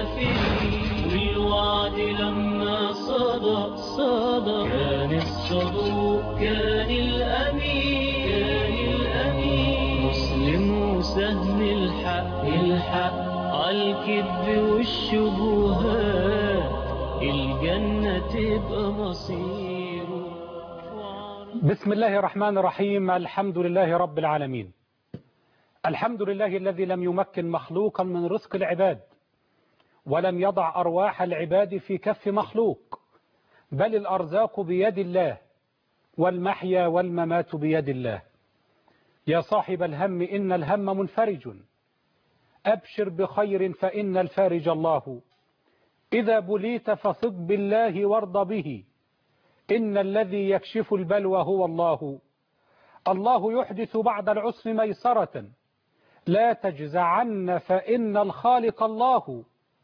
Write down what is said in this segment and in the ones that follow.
الكافرين والوعد لما صدى صدى كان الصدوق كان الأمين كان الأمين مسلم سهم الحق الحق عالكذب والشبهات الجنة تبقى مصيره بسم الله الرحمن الرحيم الحمد لله رب العالمين الحمد لله الذي لم يمكن مخلوقا من رزق العباد ولم يضع أرواح العباد في كف مخلوق بل الأرزاق بيد الله والمحيا والممات بيد الله يا صاحب الهم إن الهم منفرج أبشر بخير فإن الفارج الله إذا بليت فثق بالله وارض به إن الذي يكشف البلوى هو الله الله يحدث بعد العسر ميسرة لا تجزعن فإن الخالق الله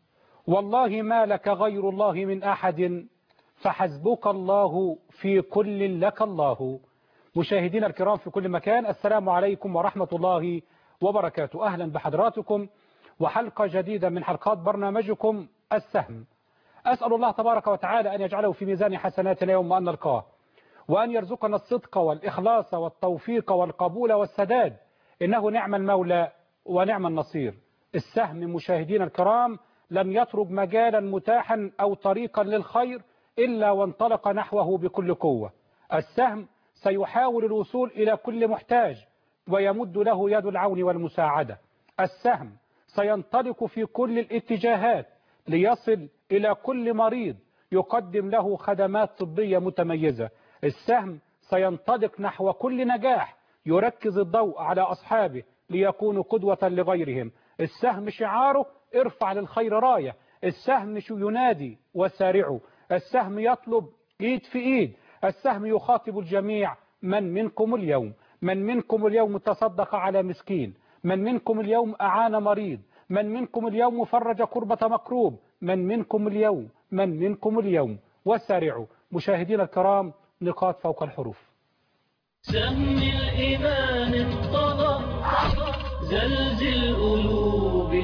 والله ما لك غير الله من أحد فحسبك الله في كل لك الله مشاهدينا الكرام في كل مكان السلام عليكم ورحمة الله وبركاته أهلا بحضراتكم وحلقة جديدة من حلقات برنامجكم السهم أسأل الله تبارك وتعالى أن يجعله في ميزان حسناتنا يوم أن نلقاه وأن يرزقنا الصدق والإخلاص والتوفيق والقبول والسداد إنه نعم المولى ونعم النصير السهم مشاهدينا الكرام لم يترك مجالا متاحا أو طريقا للخير إلا وانطلق نحوه بكل قوة السهم سيحاول الوصول إلى كل محتاج ويمد له يد العون والمساعدة السهم سينطلق في كل الاتجاهات ليصل إلى كل مريض يقدم له خدمات طبية متميزة السهم سينطلق نحو كل نجاح يركز الضوء على أصحابه ليكونوا قدوة لغيرهم السهم شعاره ارفع للخير راية السهم ينادي وسارعوا السهم يطلب ايد في ايد السهم يخاطب الجميع من منكم اليوم من منكم اليوم تصدق على مسكين من منكم اليوم أعان مريض من منكم اليوم فرج كربة مكروب من منكم اليوم من منكم اليوم وسارعوا مشاهدينا الكرام نقاط فوق الحروف سهم الإيمان انطلق زلزل قلوب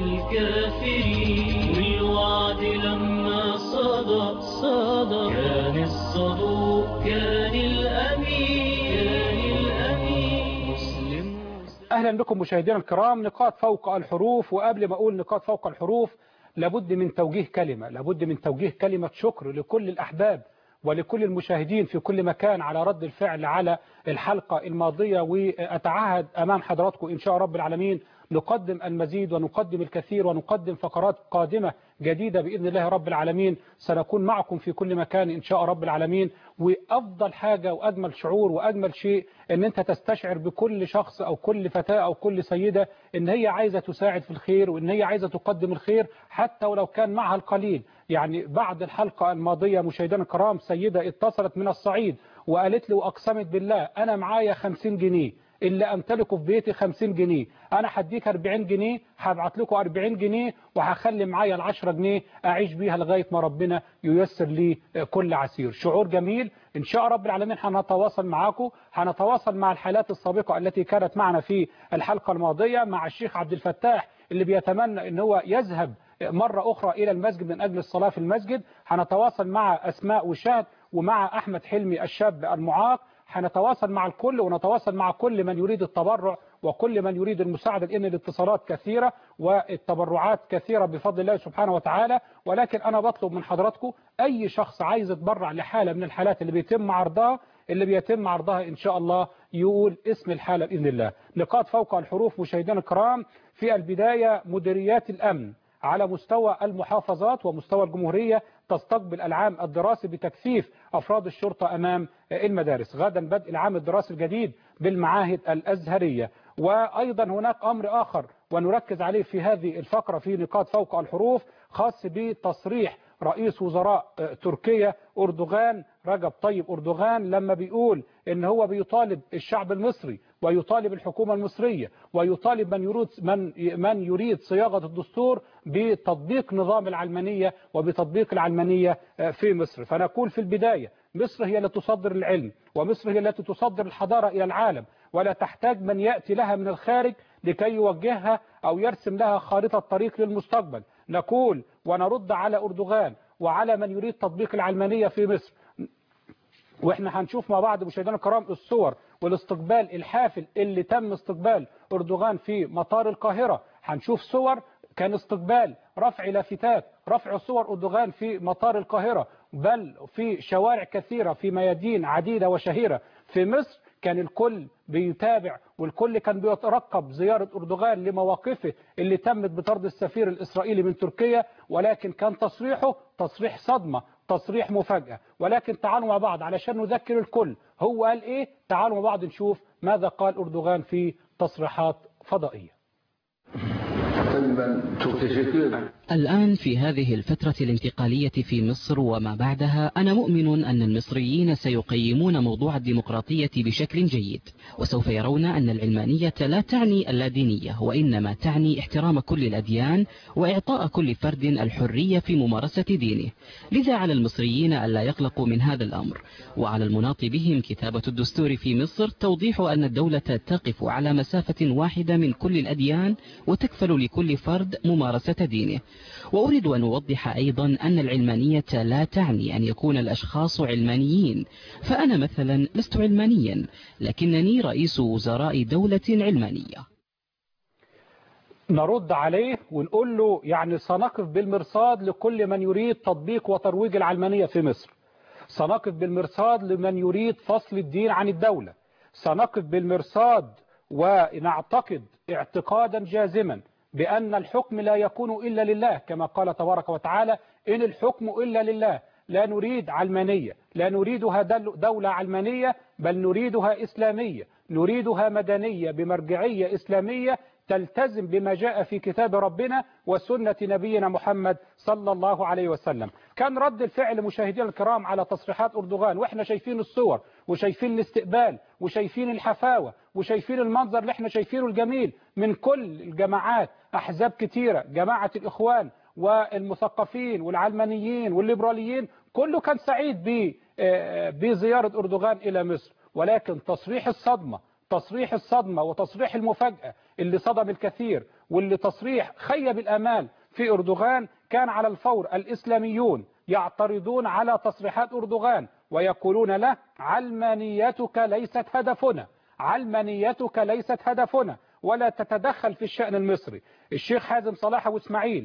الكافرين والوعد لما صدى صدى كان الصدوق كان الأمين كان الأمين مسلم أهلا بكم مشاهدينا الكرام نقاط فوق الحروف وقبل ما أقول نقاط فوق الحروف لابد من توجيه كلمة لابد من توجيه كلمة شكر لكل الأحباب ولكل المشاهدين في كل مكان على رد الفعل على الحلقة الماضية وأتعهد أمام حضراتكم إن شاء رب العالمين نقدم المزيد ونقدم الكثير ونقدم فقرات قادمة جديدة بإذن الله رب العالمين سنكون معكم في كل مكان إن شاء رب العالمين وأفضل حاجة وأجمل شعور وأجمل شيء أن أنت تستشعر بكل شخص أو كل فتاة أو كل سيدة أن هي عايزة تساعد في الخير وأن هي عايزة تقدم الخير حتى ولو كان معها القليل يعني بعد الحلقة الماضية مشاهدينا الكرام سيدة اتصلت من الصعيد وقالت لي وأقسمت بالله أنا معايا 50 جنيه اللي أمتلكه في بيتي 50 جنيه أنا هديك 40 جنيه هبعت لكم 40 جنيه وهخلي معايا ال 10 جنيه أعيش بيها لغاية ما ربنا ييسر لي كل عسير شعور جميل إن شاء رب العالمين هنتواصل معاكم هنتواصل مع الحالات السابقة التي كانت معنا في الحلقة الماضية مع الشيخ عبد الفتاح اللي بيتمنى ان هو يذهب مرة أخرى إلى المسجد من أجل الصلاة في المسجد هنتواصل مع أسماء وشاد ومع أحمد حلمي الشاب المعاق هنتواصل مع الكل ونتواصل مع كل من يريد التبرع وكل من يريد المساعدة لأن الاتصالات كثيرة والتبرعات كثيرة بفضل الله سبحانه وتعالى ولكن أنا بطلب من حضراتكم أي شخص عايز يتبرع لحالة من الحالات اللي بيتم عرضها اللي بيتم عرضها إن شاء الله يقول اسم الحالة بإذن الله نقاط فوق الحروف مشاهدينا الكرام في البداية مديريات الأمن على مستوى المحافظات ومستوى الجمهورية تستقبل العام الدراسي بتكثيف أفراد الشرطة أمام المدارس غدا بدء العام الدراسي الجديد بالمعاهد الأزهرية وأيضا هناك أمر آخر ونركز عليه في هذه الفقرة في نقاط فوق الحروف خاص بتصريح رئيس وزراء تركيا أردوغان رجب طيب أردوغان لما بيقول إن هو بيطالب الشعب المصري ويطالب الحكومة المصرية ويطالب من يريد من من يريد صياغة الدستور بتطبيق نظام العلمانية وبتطبيق العلمانية في مصر فنقول في البداية مصر هي التي تصدر العلم ومصر هي التي تصدر الحضارة إلى العالم ولا تحتاج من يأتي لها من الخارج لكي يوجهها أو يرسم لها خارطة طريق للمستقبل نقول ونرد على أردوغان وعلى من يريد تطبيق العلمانية في مصر واحنا هنشوف مع بعض مشاهدينا الكرام الصور والاستقبال الحافل اللي تم استقبال أردوغان في مطار القاهرة هنشوف صور كان استقبال رفع لافتات رفع صور أردوغان في مطار القاهرة بل في شوارع كثيرة في ميادين عديدة وشهيرة في مصر كان الكل بيتابع والكل كان بيترقب زيارة أردوغان لمواقفه اللي تمت بطرد السفير الإسرائيلي من تركيا ولكن كان تصريحه تصريح صدمة تصريح مفاجأة ولكن تعالوا مع بعض علشان نذكر الكل هو قال إيه تعالوا مع بعض نشوف ماذا قال أردوغان في تصريحات فضائية الآن في هذه الفترة الانتقالية في مصر وما بعدها أنا مؤمن أن المصريين سيقيمون موضوع الديمقراطية بشكل جيد وسوف يرون أن العلمانية لا تعني اللادينية وإنما تعني احترام كل الأديان وإعطاء كل فرد الحرية في ممارسة دينه لذا على المصريين ألا يقلقوا من هذا الأمر وعلى المناط بهم كتابة الدستور في مصر توضيح أن الدولة تقف على مسافة واحدة من كل الأديان وتكفل لكل فرد ممارسة دينه وأريد أن أوضح أيضا أن العلمانية لا تعني أن يكون الأشخاص علمانيين فأنا مثلا لست علمانيا لكنني رئيس وزراء دولة علمانية نرد عليه ونقول له يعني سنقف بالمرصاد لكل من يريد تطبيق وترويج العلمانية في مصر سنقف بالمرصاد لمن يريد فصل الدين عن الدولة سنقف بالمرصاد ونعتقد اعتقادا جازما بأن الحكم لا يكون إلا لله كما قال تبارك وتعالى إن الحكم إلا لله لا نريد علمانية لا نريدها دولة علمانية بل نريدها إسلامية نريدها مدنية بمرجعية إسلامية تلتزم بما جاء في كتاب ربنا وسنة نبينا محمد صلى الله عليه وسلم كان رد الفعل مشاهدينا الكرام على تصريحات أردوغان وإحنا شايفين الصور وشايفين الاستقبال وشايفين الحفاوة وشايفين المنظر اللي احنا شايفينه الجميل من كل الجماعات أحزاب كتيرة جماعة الإخوان والمثقفين والعلمانيين والليبراليين كله كان سعيد بزيارة أردوغان إلى مصر ولكن تصريح الصدمة تصريح الصدمة وتصريح المفاجأة اللي صدم الكثير واللي تصريح خيب الأمال في أردوغان كان على الفور الإسلاميون يعترضون على تصريحات أردوغان ويقولون له علمانيتك ليست هدفنا علمانيتك ليست هدفنا ولا تتدخل في الشأن المصري الشيخ حازم صلاح واسماعيل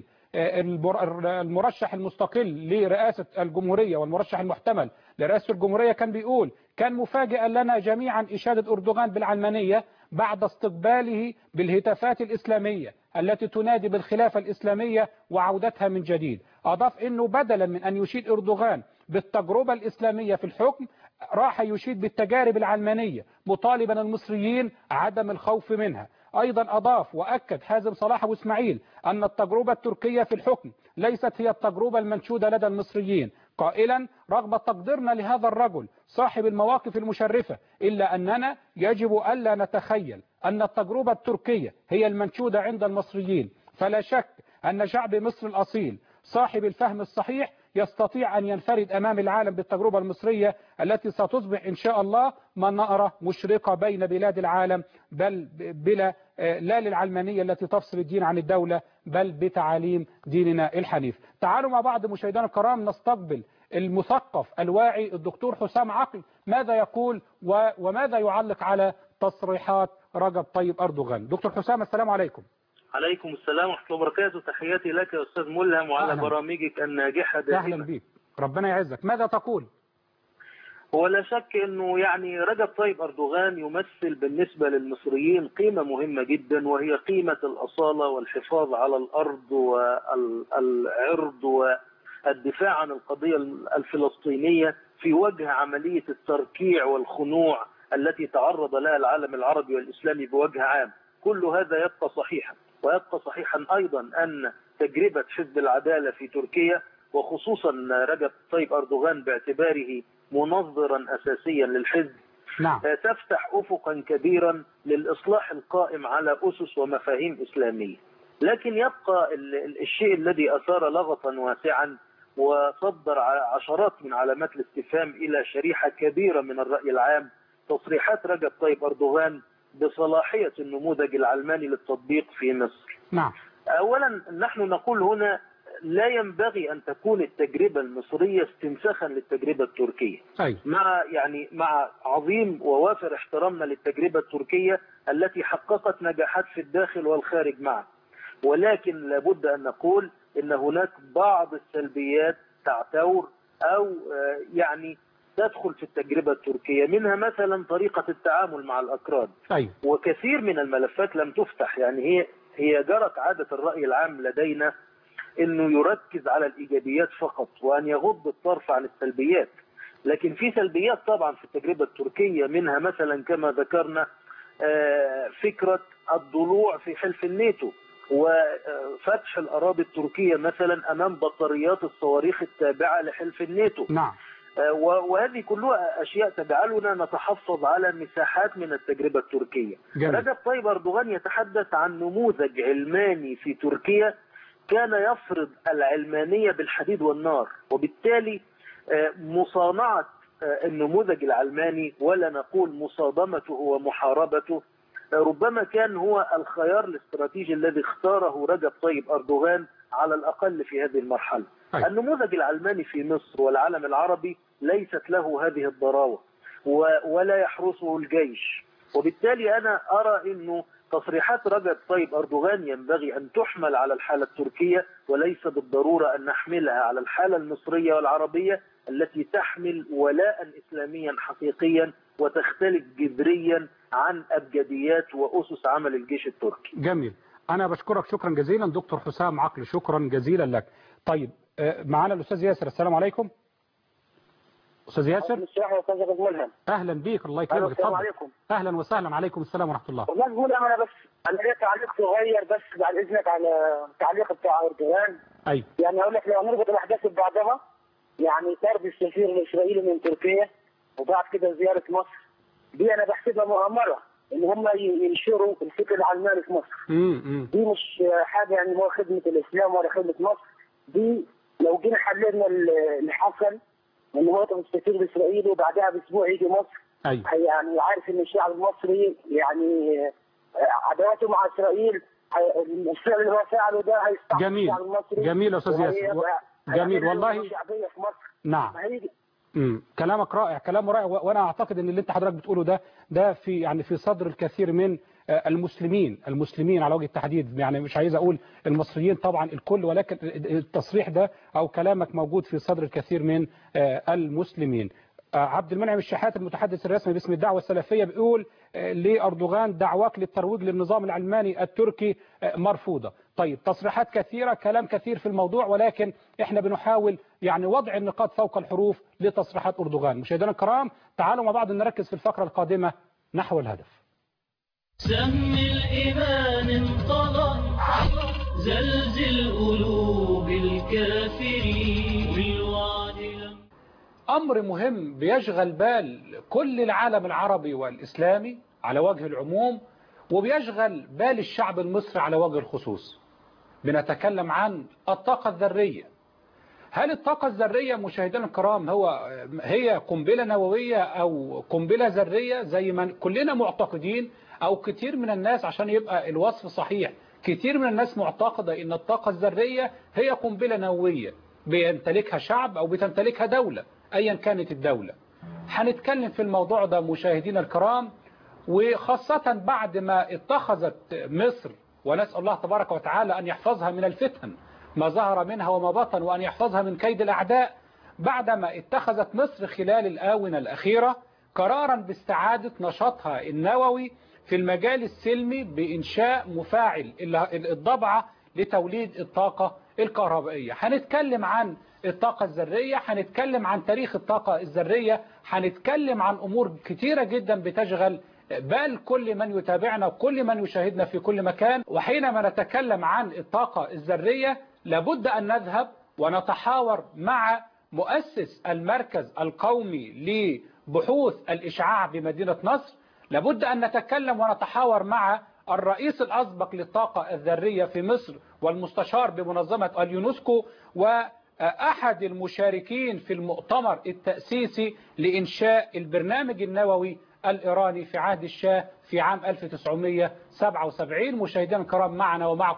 المرشح المستقل لرئاسة الجمهورية والمرشح المحتمل لرئاسة الجمهورية كان بيقول كان مفاجئا لنا جميعا إشادة أردوغان بالعلمانية بعد استقباله بالهتافات الإسلامية التي تنادي بالخلافة الإسلامية وعودتها من جديد أضاف أنه بدلا من أن يشيد أردوغان بالتجربة الإسلامية في الحكم راح يشيد بالتجارب العلمانية مطالبا المصريين عدم الخوف منها أيضا أضاف وأكد حازم صلاح أبو إسماعيل أن التجربة التركية في الحكم ليست هي التجربة المنشودة لدى المصريين قائلا رغم تقديرنا لهذا الرجل صاحب المواقف المشرفة إلا أننا يجب ألا نتخيل أن التجربة التركية هي المنشودة عند المصريين فلا شك أن شعب مصر الأصيل صاحب الفهم الصحيح يستطيع أن ينفرد أمام العالم بالتجربة المصرية التي ستصبح إن شاء الله منارة مشرقة بين بلاد العالم بل بلا لا للعلمانية التي تفصل الدين عن الدولة بل بتعاليم ديننا الحنيف تعالوا مع بعض مشاهدينا الكرام نستقبل المثقف الواعي الدكتور حسام عقل ماذا يقول وماذا يعلق على تصريحات رجب طيب أردوغان دكتور حسام السلام عليكم عليكم السلام ورحمة الله وبركاته تحياتي لك يا أستاذ ملهم وعلى أهلا. برامجك الناجحة دائما أهلا بك ربنا يعزك ماذا تقول هو لا شك أنه يعني رجب طيب أردوغان يمثل بالنسبة للمصريين قيمة مهمة جدا وهي قيمة الأصالة والحفاظ على الأرض والعرض والدفاع عن القضية الفلسطينية في وجه عملية التركيع والخنوع التي تعرض لها العالم العربي والإسلامي بوجه عام كل هذا يبقى صحيحا ويبقى صحيحا أيضا أن تجربة حزب العدالة في تركيا وخصوصا رجب طيب أردوغان باعتباره منظرا أساسيا للحزب نعم تفتح أفقا كبيرا للإصلاح القائم على أسس ومفاهيم إسلامية لكن يبقى ال- ال- الشيء الذي أثار لغطا واسعا وصدر ع- عشرات من علامات الاستفهام إلى شريحة كبيرة من الرأي العام تصريحات رجب طيب أردوغان بصلاحية النموذج العلماني للتطبيق في مصر نعم أولا نحن نقول هنا لا ينبغي أن تكون التجربة المصرية استنساخا للتجربة التركية أيوة مع يعني مع عظيم ووافر احترامنا للتجربة التركية التي حققت نجاحات في الداخل والخارج معا ولكن لابد أن نقول أن هناك بعض السلبيات تعتور أو آه، يعني تدخل في التجربة التركية منها مثلا طريقة التعامل مع الأكراد أيوة وكثير من الملفات لم تفتح يعني هي هي جرت عادة الرأي العام لدينا انه يركز على الايجابيات فقط وان يغض الطرف عن السلبيات لكن في سلبيات طبعا في التجربة التركية منها مثلا كما ذكرنا آه، فكرة الضلوع في حلف الناتو وفتح الأراضي التركية مثلا أمام بطاريات الصواريخ التابعة لحلف الناتو نعم آه، و- وهذه كلها أشياء تجعلنا نتحفظ على مساحات من التجربة التركية جميل رجب طيب أردوغان يتحدث عن نموذج علماني في تركيا كان يفرض العلمانية بالحديد والنار وبالتالي آه، مصانعة آه، النموذج العلماني ولا نقول مصادمته ومحاربته آه، ربما كان هو الخيار الاستراتيجي الذي اختاره رجب طيب أردوغان على الأقل في هذه المرحلة أيوة. النموذج العلماني في مصر والعالم العربي ليست له هذه الضراوة و- ولا يحرسه الجيش وبالتالي أنا أرى أنه تصريحات رجب طيب أردوغان ينبغي أن تحمل على الحالة التركية وليس بالضرورة أن نحملها على الحالة المصرية والعربية التي تحمل ولاء إسلاميا حقيقيا وتختلف جذريا عن أبجديات وأسس عمل الجيش التركي جميل أنا بشكرك شكرا جزيلا دكتور حسام عقل شكرا جزيلا لك طيب آه، معانا الأستاذ ياسر السلام عليكم أستاذ ياسر الشيخ يا استاذ ابو ملهم أهلا بيك الله يكرمك السلام اتفضل عليكم أهلا وسهلا عليكم السلام ورحمة الله والله بقول انا بس انا ليا تعليق صغير بس بعد اذنك على التعليق بتاع اردوغان أيوة يعني اقول لك لو نربط الاحداث ببعضها يعني طرد السفير الاسرائيلي من تركيا وبعد كده زياره مصر دي انا بحسبها مؤامره ان هم ي- ينشروا الفكر العلماني في مصر امم امم دي مش حاجه يعني هو خدمه الاسلام ولا خدمه مصر دي لو جينا حللنا ال- اللي حصل ان هو يطلب السفير الاسرائيلي وبعدها باسبوع يجي مصر أيوة هي- يعني عارف ان الشعب المصري يعني آه، عداوته مع اسرائيل هي- الفعل اللي هو فعله ده هيستعمل جميل. الشعب المصري جميل يا أستاذ ياسر. وهيبقى- جميل. هيعمل والله- له شعبيه في مصر نعم هيجي امم كلامك رائع كلام رائع و- وانا اعتقد ان اللي انت حضرتك بتقوله ده ده في يعني في صدر الكثير من آه، المسلمين المسلمين على وجه التحديد يعني مش عايز اقول المصريين طبعا الكل ولكن التصريح ده او كلامك موجود في صدر الكثير من آه، المسلمين آه، عبد المنعم الشحات المتحدث الرسمي باسم الدعوه السلفيه بيقول آه، لاردوغان دعواك للترويج للنظام العلماني التركي آه، مرفوضه طيب تصريحات كثيره كلام كثير في الموضوع ولكن احنا بنحاول يعني وضع النقاط فوق الحروف لتصريحات اردوغان مشاهدينا الكرام تعالوا مع بعض نركز في الفقره القادمه نحو الهدف سهم الإيمان انطلق زلزل قلوب الكافرين والوعد لم أمر مهم بيشغل بال كل العالم العربي والإسلامي على وجه العموم وبيشغل بال الشعب المصري على وجه الخصوص بنتكلم عن الطاقة الذرية هل الطاقة الذرية مشاهدينا الكرام هو هي قنبلة نووية أو قنبلة ذرية زي ما كلنا معتقدين أو كتير من الناس عشان يبقى الوصف صحيح كتير من الناس معتقدة إن الطاقة الذرية هي قنبلة نووية بيمتلكها شعب أو بتمتلكها دولة أيا كانت الدولة هنتكلم في الموضوع ده مشاهدينا الكرام وخاصة بعد ما اتخذت مصر ونسأل الله تبارك وتعالى أن يحفظها من الفتن ما ظهر منها وما بطن وأن يحفظها من كيد الأعداء بعدما اتخذت مصر خلال الآونة الأخيرة قرارا باستعادة نشاطها النووي في المجال السلمي بإنشاء مفاعل الضبعة لتوليد الطاقة الكهربائية هنتكلم عن الطاقة الذرية هنتكلم عن تاريخ الطاقة الذرية هنتكلم عن أمور كتيرة جدا بتشغل بال كل من يتابعنا وكل من يشاهدنا في كل مكان وحينما نتكلم عن الطاقة الذرية لابد أن نذهب ونتحاور مع مؤسس المركز القومي لبحوث الإشعاع بمدينة نصر لابد أن نتكلم ونتحاور مع الرئيس الأسبق للطاقة الذرية في مصر والمستشار بمنظمة اليونسكو وأحد المشاركين في المؤتمر التأسيسي لإنشاء البرنامج النووي الإيراني في عهد الشاه في عام 1977 مشاهدينا الكرام معنا ومعكم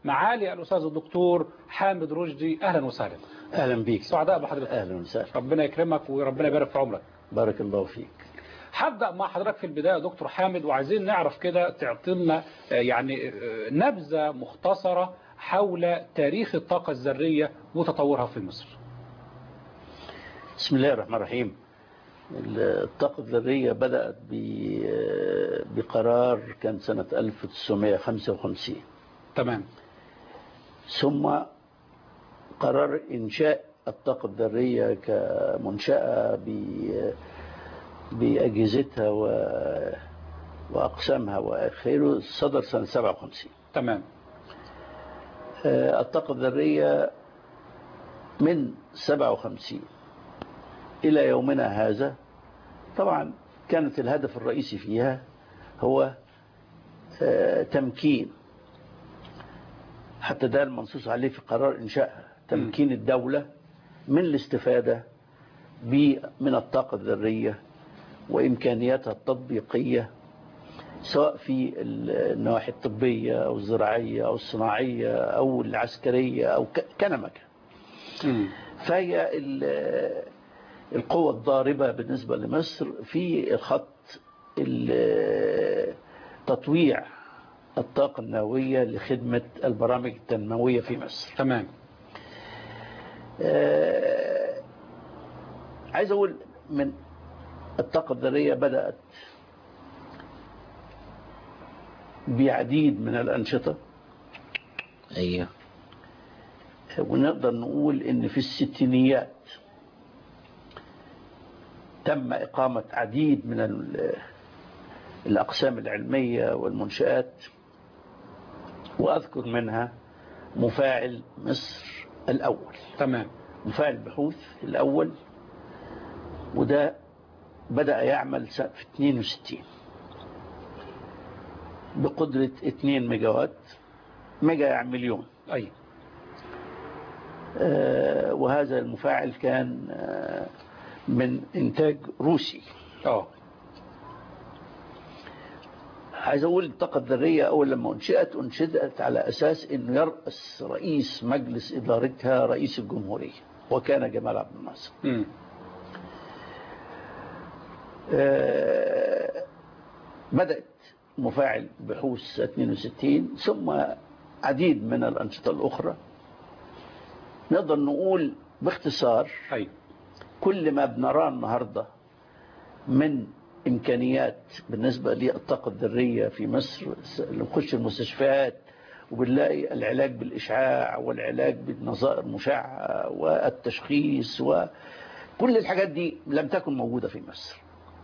معالي الأستاذ الدكتور حامد رشدي أهلا وسهلا اهلا بيك سعداء بحضرتك اهلا وسهلا ربنا يكرمك وربنا يبارك في عمرك بارك الله فيك هبدأ مع حضرتك في البداية يا دكتور حامد وعايزين نعرف كده تعطينا آه، يعني آه، نبذة مختصرة حول تاريخ الطاقة الذرية وتطورها في مصر بسم الله الرحمن الرحيم الطاقة الذرية بدأت ب- بقرار كان سنة 1955 تمام ثم قرار إنشاء الطاقة الذرية كمنشأة ب- بأجهزتها و- وأقسامها وآخره صدر سنة 57 تمام آه، الطاقة الذرية من 57 إلى يومنا هذا طبعا كانت الهدف الرئيسي فيها هو آه، تمكين حتى ده المنصوص عليه في قرار إنشائها تمكين الدولة من الاستفادة ب- من الطاقة الذرية وإمكانياتها التطبيقية سواء في النواحي الطبية أو الزراعية أو الصناعية أو العسكرية أو ك- كنمك مم. فهي ال- القوة الضاربة بالنسبة لمصر في خط ال- تطويع الطاقة النووية لخدمة البرامج التنموية في مصر تمام آه، عايز أقول من الطاقة الذرية بدأت بعديد من الأنشطة أيوه ونقدر نقول ان في الستينيات تم إقامة عديد من ال- الأقسام العلمية والمنشآت وأذكر منها مفاعل مصر الأول تمام مفاعل بحوث الأول وده بدأ يعمل س- في 62 بقدرة 2 ميجاوات ميجا يعني مليون أي آه، وهذا المفاعل كان آه، من إنتاج روسي اه عايز أقول الطاقة الذرية أول لما أنشئت أنشئت على أساس أنه يرأس رئيس مجلس إدارتها رئيس الجمهورية وكان جمال عبد الناصر مم. آه، بدأت مفاعل بحوث 62 ثم عديد من الأنشطة الأخرى نقدر نقول باختصار أي كل ما بنراه النهاردة من إمكانيات بالنسبة للطاقة الذرية في مصر س- نخش المستشفيات وبنلاقي العلاج بالإشعاع والعلاج بالنظائر المشعة والتشخيص وكل الحاجات دي لم تكن موجودة في مصر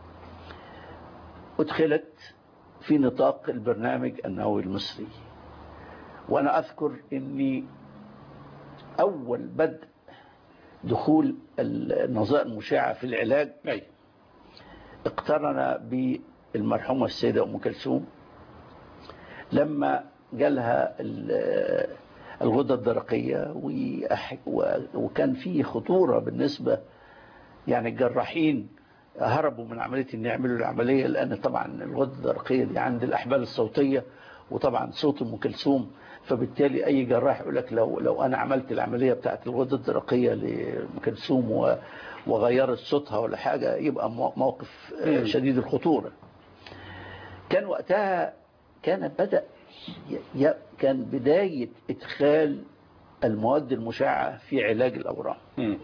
أدخلت في نطاق البرنامج النووي المصري وأنا أذكر أني أول بدء دخول النظائر المشعة في العلاج أي اقترن بالمرحومة السيدة أم كلثوم لما جالها ال- الغدة الدرقية وأح- و- وكان في خطورة بالنسبة يعني الجراحين هربوا من عملية ان يعملوا العملية لأن طبعا الغدة الدرقية دي عند الأحبال الصوتية وطبعا صوت أم كلثوم فبالتالي أي جراح يقول لك لو لو أنا عملت العملية بتاعت الغدة الدرقية لأم كلثوم و- وغيرت صوتها ولا حاجة يبقى مو- موقف آه، مم. شديد الخطورة كان وقتها كان بدأ ي- ي- كان بداية إدخال المواد المشعة في علاج الأورام مم.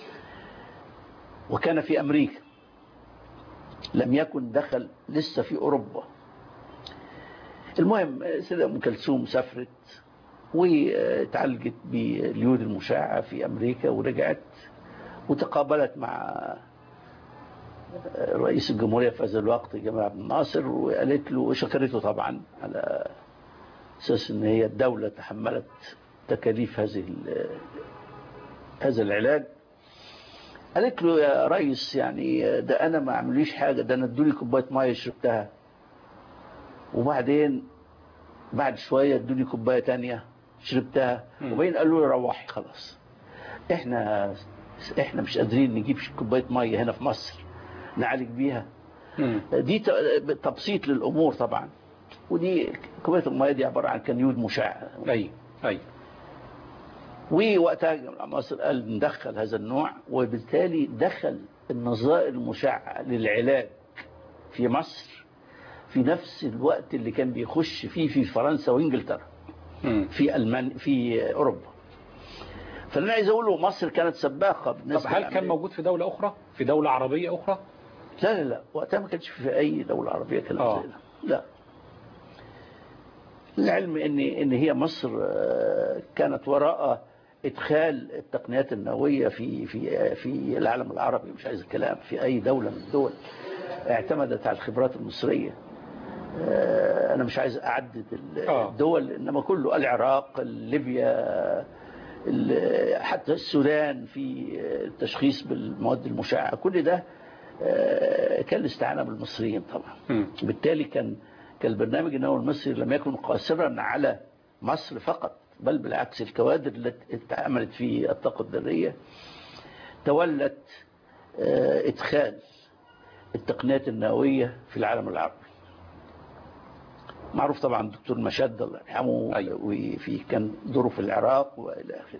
وكان في أمريكا لم يكن دخل لسه في أوروبا المهم سيدة أم كلثوم سافرت وتعالجت باليود المشعة في أمريكا ورجعت وتقابلت مع رئيس الجمهورية في هذا الوقت جمال عبد الناصر وقالت له شكرته طبعا على أساس أن هي الدولة تحملت تكاليف هذه ال- هذا العلاج قالت له يا ريس يعني ده انا ما عمليش حاجه ده انا ادوني كوبايه ميه شربتها وبعدين بعد شويه ادوني كوبايه تانية شربتها مم. وبعدين قالوا لي روحي خلاص احنا احنا مش قادرين نجيب كوبايه ميه هنا في مصر نعالج بيها مم. دي ت- تبسيط للامور طبعا ودي كوبايه الميه دي عباره عن كنيود مشع أي أي ووقتها جمال عبد الناصر قال ندخل هذا النوع وبالتالي دخل النظائر المشعة للعلاج في مصر في نفس الوقت اللي كان بيخش فيه في فرنسا وانجلترا مم. في ألمان في أوروبا فاللي أنا عايز أقوله مصر كانت سباقة طب بالنسبة هل كان للعملية. موجود في دولة أخرى في دولة عربية أخرى لا لا لا وقتها ما كانش في أي دولة عربية كلام آه. زي ده لا العلم ان ان هي مصر آه، كانت وراء ادخال التقنيات النوويه في في في العالم العربي مش عايز الكلام في اي دوله من الدول اعتمدت على الخبرات المصريه آه، انا مش عايز اعدد ال- آه. الدول انما كله العراق ليبيا ال- حتى السودان في التشخيص بالمواد المشعه كل ده آه، كان الاستعانه بالمصريين طبعا مم. بالتالي كان كان البرنامج النووي المصري لم يكن قاصرا على مصر فقط بل بالعكس الكوادر التي اتعملت في الطاقة الذرية تولت آه، إدخال التقنيات النووية في العالم العربي معروف طبعا الدكتور مشاد الله يرحمه أيوة. وفي كان دوره في العراق والى اخره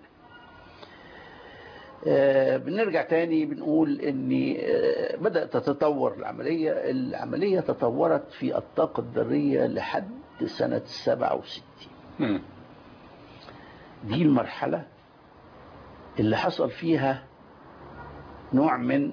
آه، بنرجع تاني بنقول ان آه، بدأت تتطور العملية العملية تطورت في الطاقة الذرية لحد سنة 67 مم. دي المرحلة اللي حصل فيها نوع من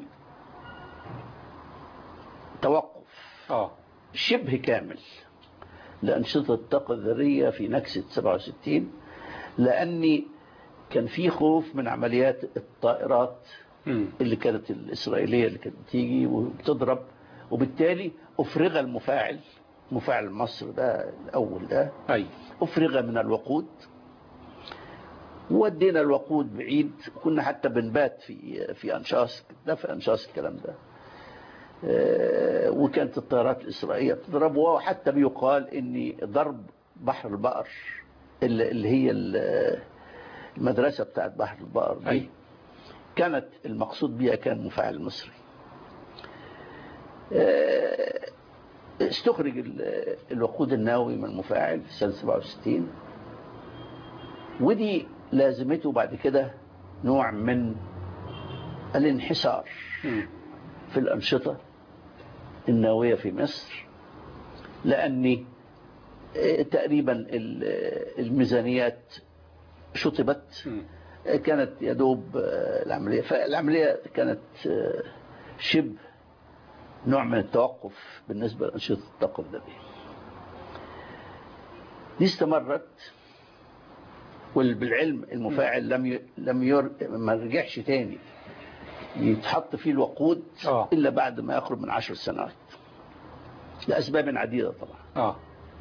توقف اه شبه كامل لأنشطة الطاقة الذرية في نكسة 67 لأني كان في خوف من عمليات الطائرات مم. اللي كانت الإسرائيلية اللي كانت بتيجي وبتضرب وبالتالي أفرغ المفاعل مفاعل مصر ده الأول ده أي أفرغ من الوقود ودينا الوقود بعيد كنا حتى بنبات في في أنشاس ده في أنشاس الكلام ده آه، وكانت الطيارات الإسرائيلية بتضرب وحتى بيقال إن ضرب بحر البقر اللي اللي هي ال- المدرسة بتاعت بحر البقر دي أي. كانت المقصود بها كان مفاعل مصري آه، استخرج ال- الوقود النووي من المفاعل في سنة 67 ودي لازمته بعد كده نوع من الانحسار مم. في الأنشطة النووية في مصر لأني آه، تقريبا ال- الميزانيات شطبت مم. كانت يدوب آه، العملية فالعملية كانت آه، شبه نوع من التوقف بالنسبة لأنشطة الطاقة الذرية دي استمرت وبالعلم المفاعل لم ي... لم ير... ما رجعش تاني يتحط فيه الوقود آه. إلا بعد ما يخرج من عشر سنوات لأسباب عديدة طبعا اه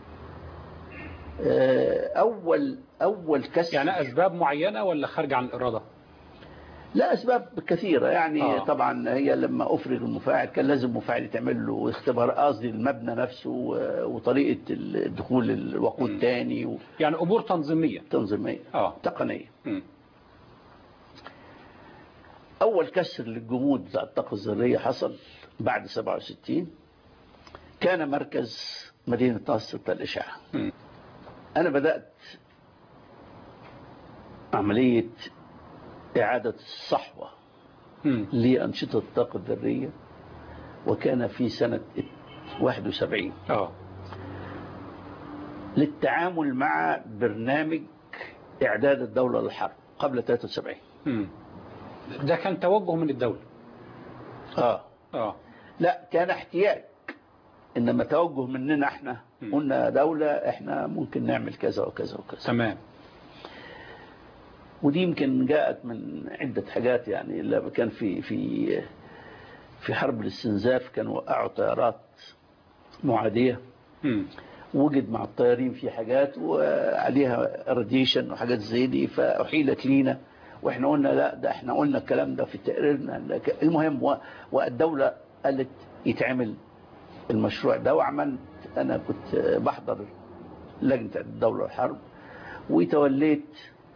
آه، أول أول كسر يعني أسباب معينة ولا خارجة عن الإرادة لا أسباب كثيرة يعني آه. آه. طبعا هي لما أفرغ المفاعل كان لازم مفاعل يتعمل له اختبار قصدي المبنى نفسه و- وطريقة الدخول الوقود مم. تاني يعني أمور تنظيمية وتنظيمية اه تقنية مم. أول كسر للجمود بتاع الطاقة الذرية حصل بعد 67 كان مركز مدينة نصر بتاع الإشعاع مم. أنا بدأت عملية إعادة الصحوة مم. لأنشطة الطاقة الذرية وكان في سنة 71 اه للتعامل مع برنامج إعداد الدولة للحرب قبل 73 مم. ده كان توجه من الدولة آه. اه لا كان احتياج إنما توجه مننا احنا مم. قلنا دولة احنا ممكن نعمل كذا وكذا وكذا تمام ودي يمكن جاءت من عدة حاجات يعني لما كان في في في حرب الاستنزاف كانوا وقعوا طيارات معادية مم. وجد مع الطيارين في حاجات وعليها راديشن وحاجات زي دي فأحيلت لينا واحنا قلنا لا ده احنا قلنا الكلام ده في تقريرنا لك- المهم و- والدولة قالت يتعمل المشروع ده وعملت انا كنت بحضر لجنة الدولة الحرب وتوليت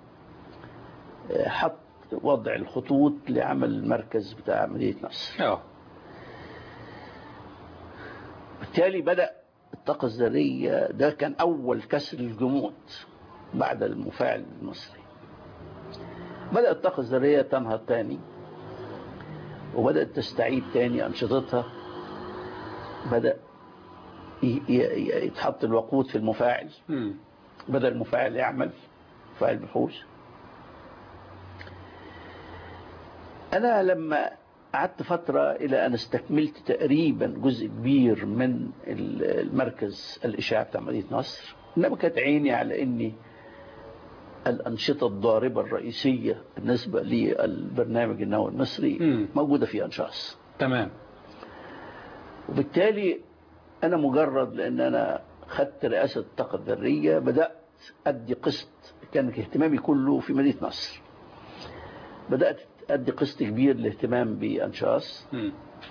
حط وضع الخطوط لعمل المركز بتاع مدينة نصر اه بالتالي بدأ الطاقة الذرية ده كان أول كسر الجمود بعد المفاعل المصري بدأت الطاقة الذرية تنهض تاني وبدأت تستعيد تاني أنشطتها بدأ ي- ي- يتحط الوقود في المفاعل مم. بدأ المفاعل يعمل مفاعل بحوث أنا لما قعدت فترة إلى أن استكملت تقريبا جزء كبير من المركز الإشعاع بتاع مدينة نصر إنما كانت عيني على إني الأنشطة الضاربة الرئيسية بالنسبة للبرنامج النووي المصري مم. موجودة في أنشاص تمام وبالتالي أنا مجرد لأن أنا خدت رئاسة الطاقة الذرية بدأت أدي قسط كان اهتمامي كله في مدينة نصر بدأت أدي قسط كبير للاهتمام بأنشاص مم.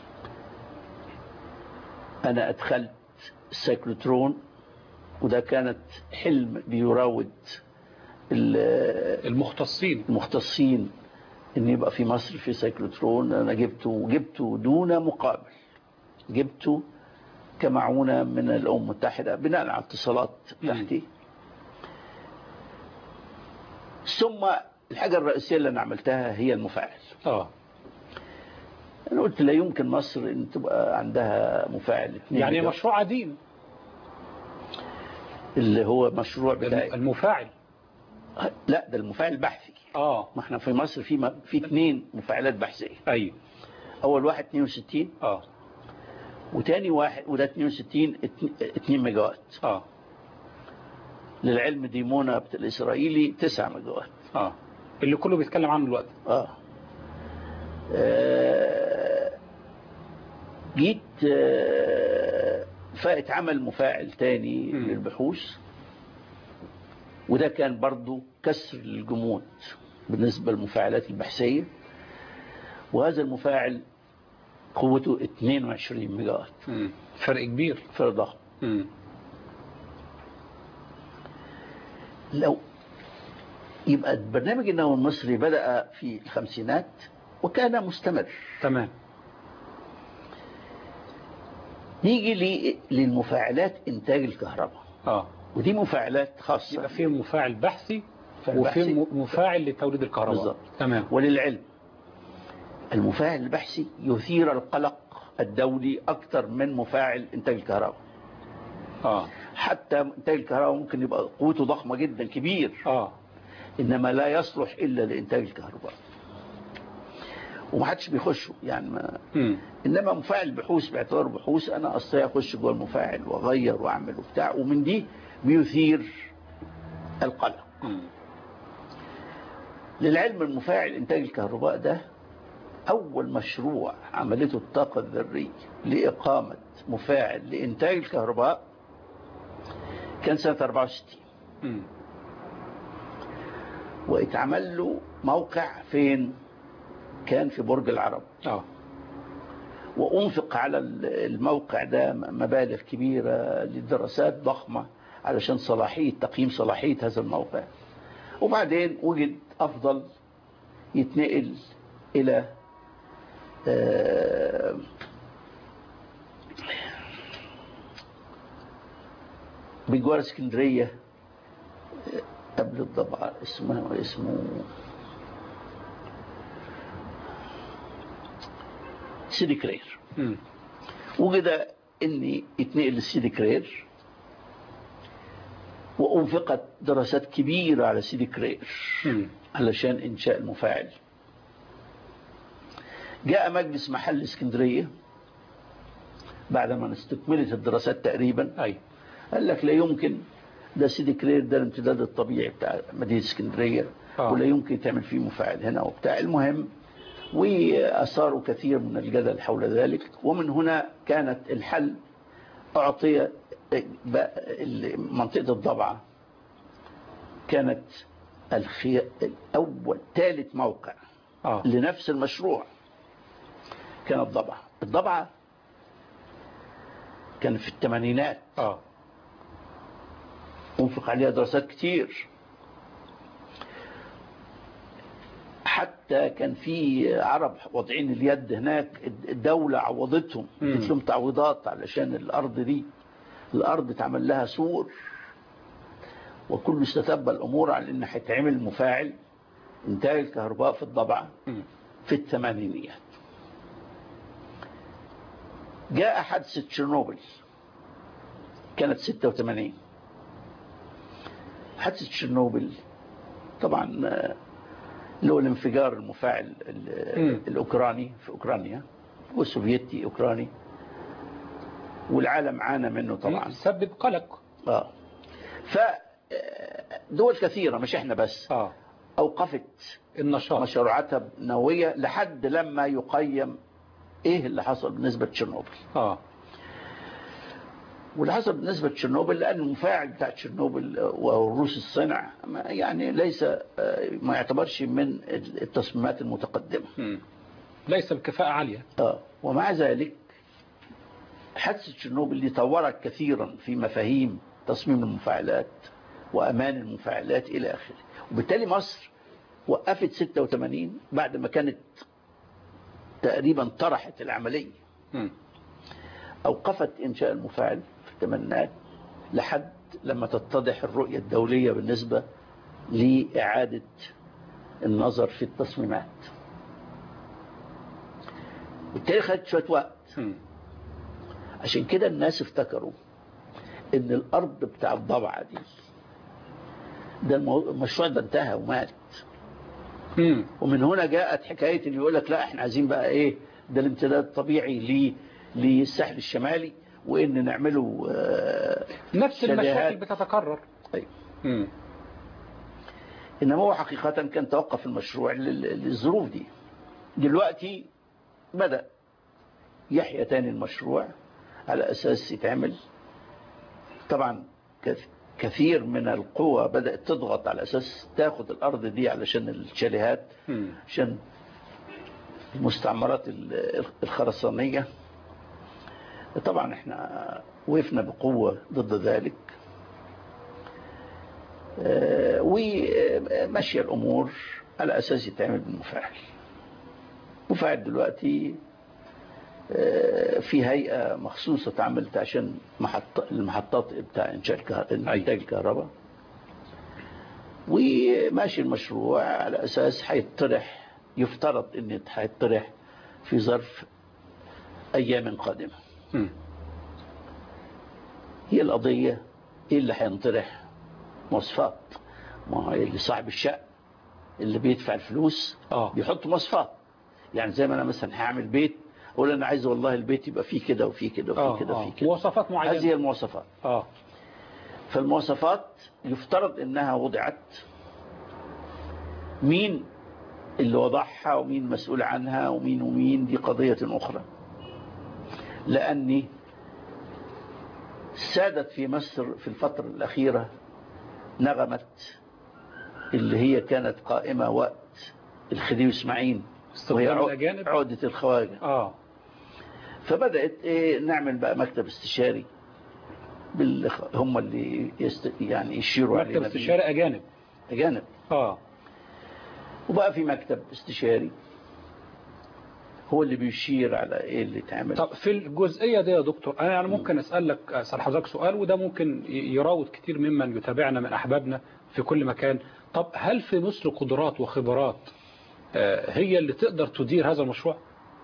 أنا أدخلت السيكلوترون وده كانت حلم بيراود ال- المختصين المختصين ان يبقى في مصر في سيكلوترون انا جبته وجبته دون مقابل جبته كمعونة من الأمم المتحدة بناء على اتصالات تحتي ثم الحاجة الرئيسية اللي أنا عملتها هي المفاعل اه أنا قلت لا يمكن مصر أن تبقى عندها مفاعل اتنين يعني ميجا. مشروع قديم اللي هو مشروع بتاعي المفاعل لا ده المفاعل البحثي اه ما احنا في مصر في م- في اثنين مفاعلات بحثية ايوه أول واحد 62 اه وتاني واحد وده 62 2 ميجا وات اه للعلم ديمونا بت- الإسرائيلي 9 ميجا وات اه اللي كله بيتكلم عنه دلوقتي آه. آه. جيت آه، فاتعمل مفاعل تاني مم. للبحوث وده كان برضو كسر للجمود بالنسبة للمفاعلات البحثية وهذا المفاعل قوته 22 ميجا وات مم. فرق كبير فرق ضخم مم. لو يبقى البرنامج النووي المصري بدأ في الخمسينات وكان مستمر تمام نيجي لي- للمفاعلات إنتاج الكهرباء اه ودي مفاعلات خاصة يبقى في مفاعل بحثي مفاعل وفي بحثي. م- مفاعل لتوليد الكهرباء بالظبط. تمام وللعلم المفاعل البحثي يثير القلق الدولي أكثر من مفاعل إنتاج الكهرباء اه حتى إنتاج الكهرباء ممكن يبقى قوته ضخمة جدا كبير اه إنما لا يصلح إلا لإنتاج الكهرباء ومحدش بيخشه يعني ما مم. انما مفاعل بحوث باعتباره بحوث انا اصلا اخش جوه المفاعل واغير واعمل وبتاع ومن دي بيثير القلق مم. للعلم المفاعل انتاج الكهرباء ده اول مشروع عملته الطاقه الذريه لاقامه مفاعل لانتاج الكهرباء كان سنه 64 مم. واتعمل له موقع فين كان في برج العرب اه وأنفق على الموقع ده مبالغ كبيرة للدراسات ضخمة علشان صلاحية تقييم صلاحية هذا الموقع وبعدين وجد أفضل يتنقل إلى آه، بجوار اسكندرية آه، قبل الضبعة اسمه اسمه سيدي كرير مم. وجد اني يتنقل لسيدي كرير وانفقت دراسات كبيرة على سيدي كرير مم. علشان انشاء المفاعل جاء مجلس محل اسكندرية بعد ما استكملت الدراسات تقريبا ايوه قال لك لا يمكن ده سيدي كرير ده الامتداد الطبيعي بتاع مدينة اسكندرية آه. ولا يمكن تعمل فيه مفاعل هنا وبتاع المهم وأثاروا كثير من الجدل حول ذلك ومن هنا كانت الحل أعطي بقى منطقة الضبعة كانت الخي... الأول ثالث موقع اه لنفس المشروع كانت ضبعة الضبعة كان في الثمانينات اه انفق عليها دراسات كتير حتى كان في عرب واضعين اليد هناك الدولة عوضتهم مم. ادت لهم تعويضات علشان الأرض دي الأرض اتعمل لها سور وكله استتب الأمور على أن هيتعمل مفاعل إنتاج الكهرباء في الضبعة مم. في الثمانينيات جاء حادثة تشيرنوبل كانت 86 حادثة تشيرنوبل طبعا آه، اللي هو الانفجار المفاعل ال- مم. الأوكراني في أوكرانيا والسوفيتي أوكراني والعالم عانى منه طبعا سبب قلق اه ف آه، دول كثيرة مش احنا بس اه أوقفت النشاط مشروعاتها النووية لحد لما يقيم ايه اللي حصل بالنسبة لتشيرنوبل اه واللي حصل بالنسبة لتشيرنوبل لأن المفاعل بتاع تشيرنوبل والروس الصنع ما- يعني ليس آه، ما يعتبرش من التصميمات المتقدمة مم. ليس بكفاءة عالية آه، ومع ذلك حادثة تشيرنوبل دي طورت كثيرا في مفاهيم تصميم المفاعلات وأمان المفاعلات إلى آخره وبالتالي مصر وقفت 86 بعد ما كانت تقريبا طرحت العملية مم. أوقفت إنشاء المفاعل في الثمانينات لحد لما تتضح الرؤية الدولية بالنسبة لإعادة النظر في التصميمات بالتالي خدت شوية وقت مم. عشان كده الناس افتكروا ان الارض بتاع الضبعة دي ده المو- المشروع ده انتهى ومات مم. ومن هنا جاءت حكاية اللي يقول لك لا احنا عايزين بقى ايه ده الامتداد الطبيعي ليه للساحل الشمالي وان نعمله آه، نفس المشاكل شاليهات. بتتكرر أيوة. مم. انما هو حقيقة كان توقف المشروع لل- للظروف دي دلوقتي بدأ يحيى تاني المشروع على أساس يتعمل طبعا كث- كثير من القوى بدأت تضغط على أساس تاخد الأرض دي علشان الشاليهات مم. عشان المستعمرات ال- الخرسانية طبعا احنا وقفنا بقوة ضد ذلك آه، وماشية الأمور على أساس يتعمل بالمفاعل مفاعل دلوقتي آه، في هيئة مخصوصة اتعملت عشان محط المحطات بتاع إنشاء الكه- إنتاج الكهرباء وماشي المشروع على أساس هيطرح يفترض أن هيطرح في ظرف أيام قادمة مم. هي القضية إيه اللي هينطرح مواصفات ما هو اللي صاحب الشقة اللي بيدفع الفلوس آه. بيحط مواصفات يعني زي ما أنا مثلا هعمل بيت أقول أنا عايز والله البيت يبقى فيه كده وفيه كده آه. وفيه كده آه. وفيه كده مواصفات معينة هذه هي المواصفات اه فالمواصفات يفترض انها وضعت مين اللي وضعها ومين مسؤول عنها ومين ومين دي قضية اخرى لاني سادت في مصر في الفترة الاخيرة نغمة اللي هي كانت قائمة وقت الخديوي اسماعيل وهي استخدام عق- الأجانب عقدة الخواجة اه فبدأت ايه نعمل بقى مكتب استشاري بال... هم اللي يست... يعني يشيروا مكتب علينا استشاري أجانب بيه. أجانب اه وبقى في مكتب استشاري هو اللي بيشير على ايه اللي اتعمل طب في الجزئية دي يا دكتور أنا يعني ممكن أسألك أسأل حضرتك سؤال وده ممكن ي- يراود كتير ممن يتابعنا من أحبابنا في كل مكان طب هل في مصر قدرات وخبرات آه، هي اللي تقدر تدير هذا المشروع؟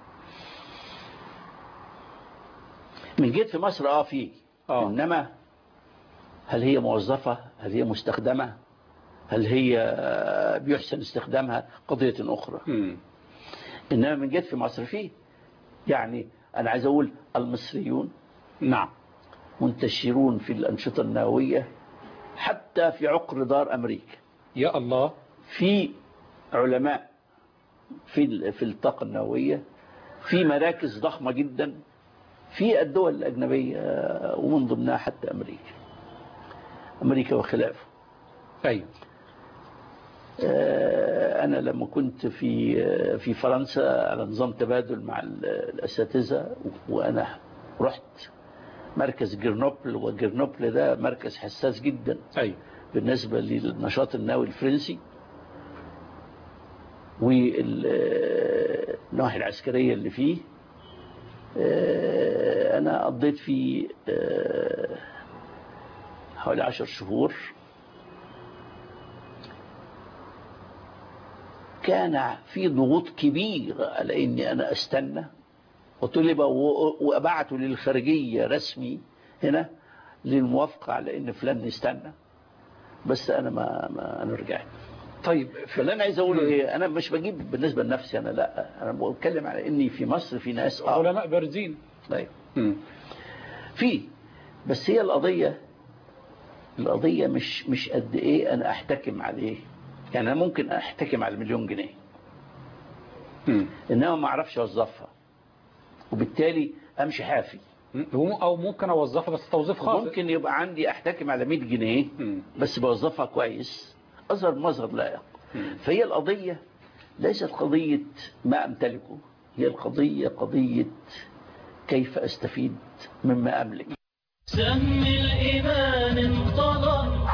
من جيت في مصر اه في آه. انما هل هي موظفة هل هي مستخدمة هل هي آه، بيحسن استخدامها قضية اخرى مم. انما من جيت في مصر فيه يعني انا عايز اقول المصريون نعم منتشرون في الأنشطة النووية حتى في عقر دار أمريكا يا الله في علماء في في الطاقة النووية في مراكز ضخمة جدا في الدول الأجنبية ومن ضمنها حتى أمريكا أمريكا وخلافه أيوه آه، أنا لما كنت في آه، في فرنسا على نظام تبادل مع ال- الأساتذة وأنا رحت مركز جرنوبل وجرنوبل ده مركز حساس جدا أيوه بالنسبة للنشاط النووي الفرنسي والنواحي العسكرية اللي فيه آه، أنا قضيت فيه آه، حوالي عشر شهور كان في ضغوط كبيرة على اني انا استنى وطلب وابعته للخارجية رسمي هنا للموافقة على ان فلان يستنى بس انا ما, ما انا رجعت طيب فاللي انا عايز اقوله ايه انا مش بجيب بالنسبة لنفسي انا لا انا بتكلم على اني في مصر في ناس اه علماء بارزين طيب مم. في بس هي القضية القضية مش مش قد ايه انا احتكم عليه يعني انا ممكن احتكم على مليون جنيه مم. انما ما اعرفش اوظفها وبالتالي امشي حافي مم. او ممكن اوظفها بس توظيف خاطئ ممكن يبقى عندي احتكم على 100 جنيه مم. بس بوظفها كويس اظهر مظهر لائق مم. فهي القضية ليست قضية ما امتلكه هي القضية قضية كيف استفيد مما املك سهم الإيمان انطلق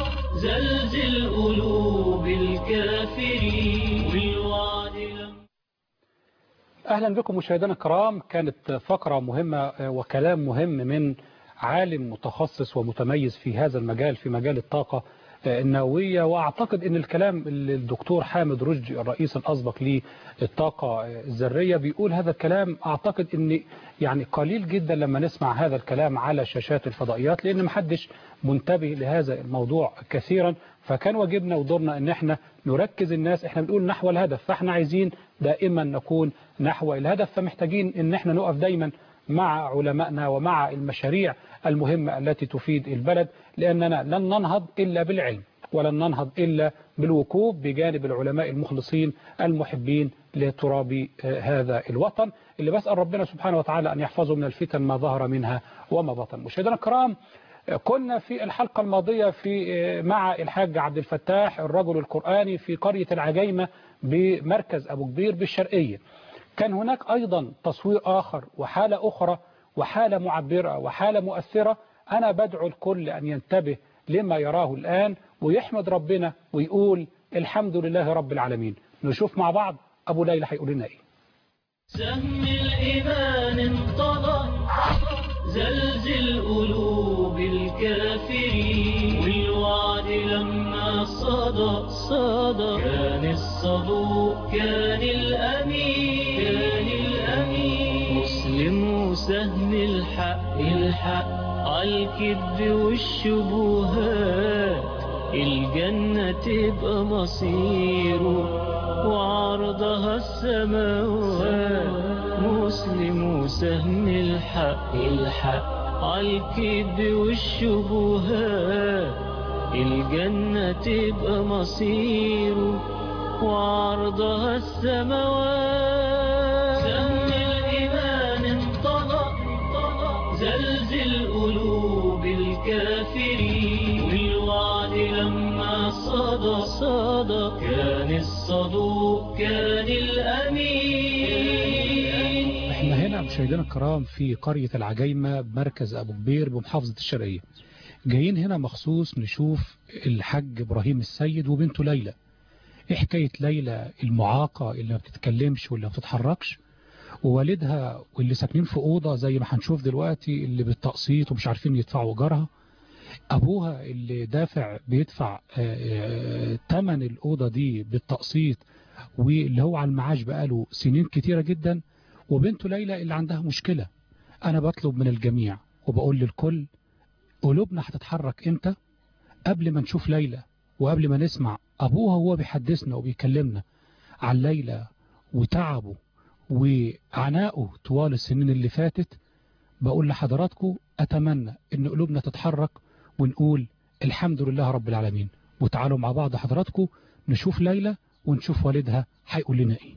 زلزل قلوب الكافرين والوعد لم أهلا بكم مشاهدينا الكرام كانت فقرة مهمة وكلام مهم من عالم متخصص ومتميز في هذا المجال في مجال الطاقة النووية وأعتقد أن الكلام اللي الدكتور حامد رشدي الرئيس الأسبق للطاقة الذرية بيقول هذا الكلام أعتقد أن يعني قليل جدا لما نسمع هذا الكلام على شاشات الفضائيات لأن محدش منتبه لهذا الموضوع كثيرا فكان واجبنا ودورنا ان احنا نركز الناس احنا بنقول نحو الهدف فاحنا عايزين دائما نكون نحو الهدف فمحتاجين ان احنا نقف دايما مع علمائنا ومع المشاريع المهمة التي تفيد البلد لأننا لن ننهض إلا بالعلم ولن ننهض إلا بالوقوف بجانب العلماء المخلصين المحبين لتراب هذا الوطن اللي بسأل ربنا سبحانه وتعالى أن يحفظه من الفتن ما ظهر منها وما بطن مشاهدينا الكرام كنا في الحلقة الماضية في مع الحاج عبد الفتاح الرجل القرآني في قرية العجيمة بمركز أبو كبير بالشرقية كان هناك أيضا تصوير آخر وحالة أخرى وحالة معبرة وحالة مؤثرة أنا بدعو الكل أن ينتبه لما يراه الآن ويحمد ربنا ويقول الحمد لله رب العالمين نشوف مع بعض أبو ليلى هيقول لنا إيه سهم الإيمان انطلق زلزل قلوب الكافرين والوعد لما صدى صدى كان الصدوق كان الأمين كان الأمين مسلم وسهم الحق الحق عالكذب والشبهات الجنة تبقى مصيره وعرضها السماوات مسلم وسهم الحق الحق عالكذب والشبهات الجنة تبقى مصيره وعرضها السماوات سهم الإيمان انطلق زلزل قلوب الكافرين والوعد لما صدى صدى كان الصدوق كان الأمين احنا هنا مشاهدينا الكرام في قرية العجيمة مركز أبو كبير بمحافظة الشرقية جايين هنا مخصوص نشوف الحاج إبراهيم السيد وبنته ليلى ايه حكاية ليلى المعاقة اللي ما بتتكلمش واللي ما بتتحركش ووالدها واللي ساكنين في أوضة زي ما هنشوف دلوقتي اللي بالتقسيط ومش عارفين يدفعوا إيجارها أبوها اللي دافع بيدفع ثمن الأوضة دي بالتقسيط واللي هو على المعاش بقاله سنين كتيرة جدا وبنته ليلى اللي عندها مشكلة أنا بطلب من الجميع وبقول للكل قلوبنا هتتحرك إمتى قبل ما نشوف ليلى وقبل ما نسمع أبوها وهو بيحدثنا وبيكلمنا عن ليلى وتعبه وعنائه طوال السنين اللي فاتت بقول لحضراتكم أتمنى أن قلوبنا تتحرك ونقول الحمد لله رب العالمين وتعالوا مع بعض حضراتكم نشوف ليلى ونشوف والدها هيقول لنا ايه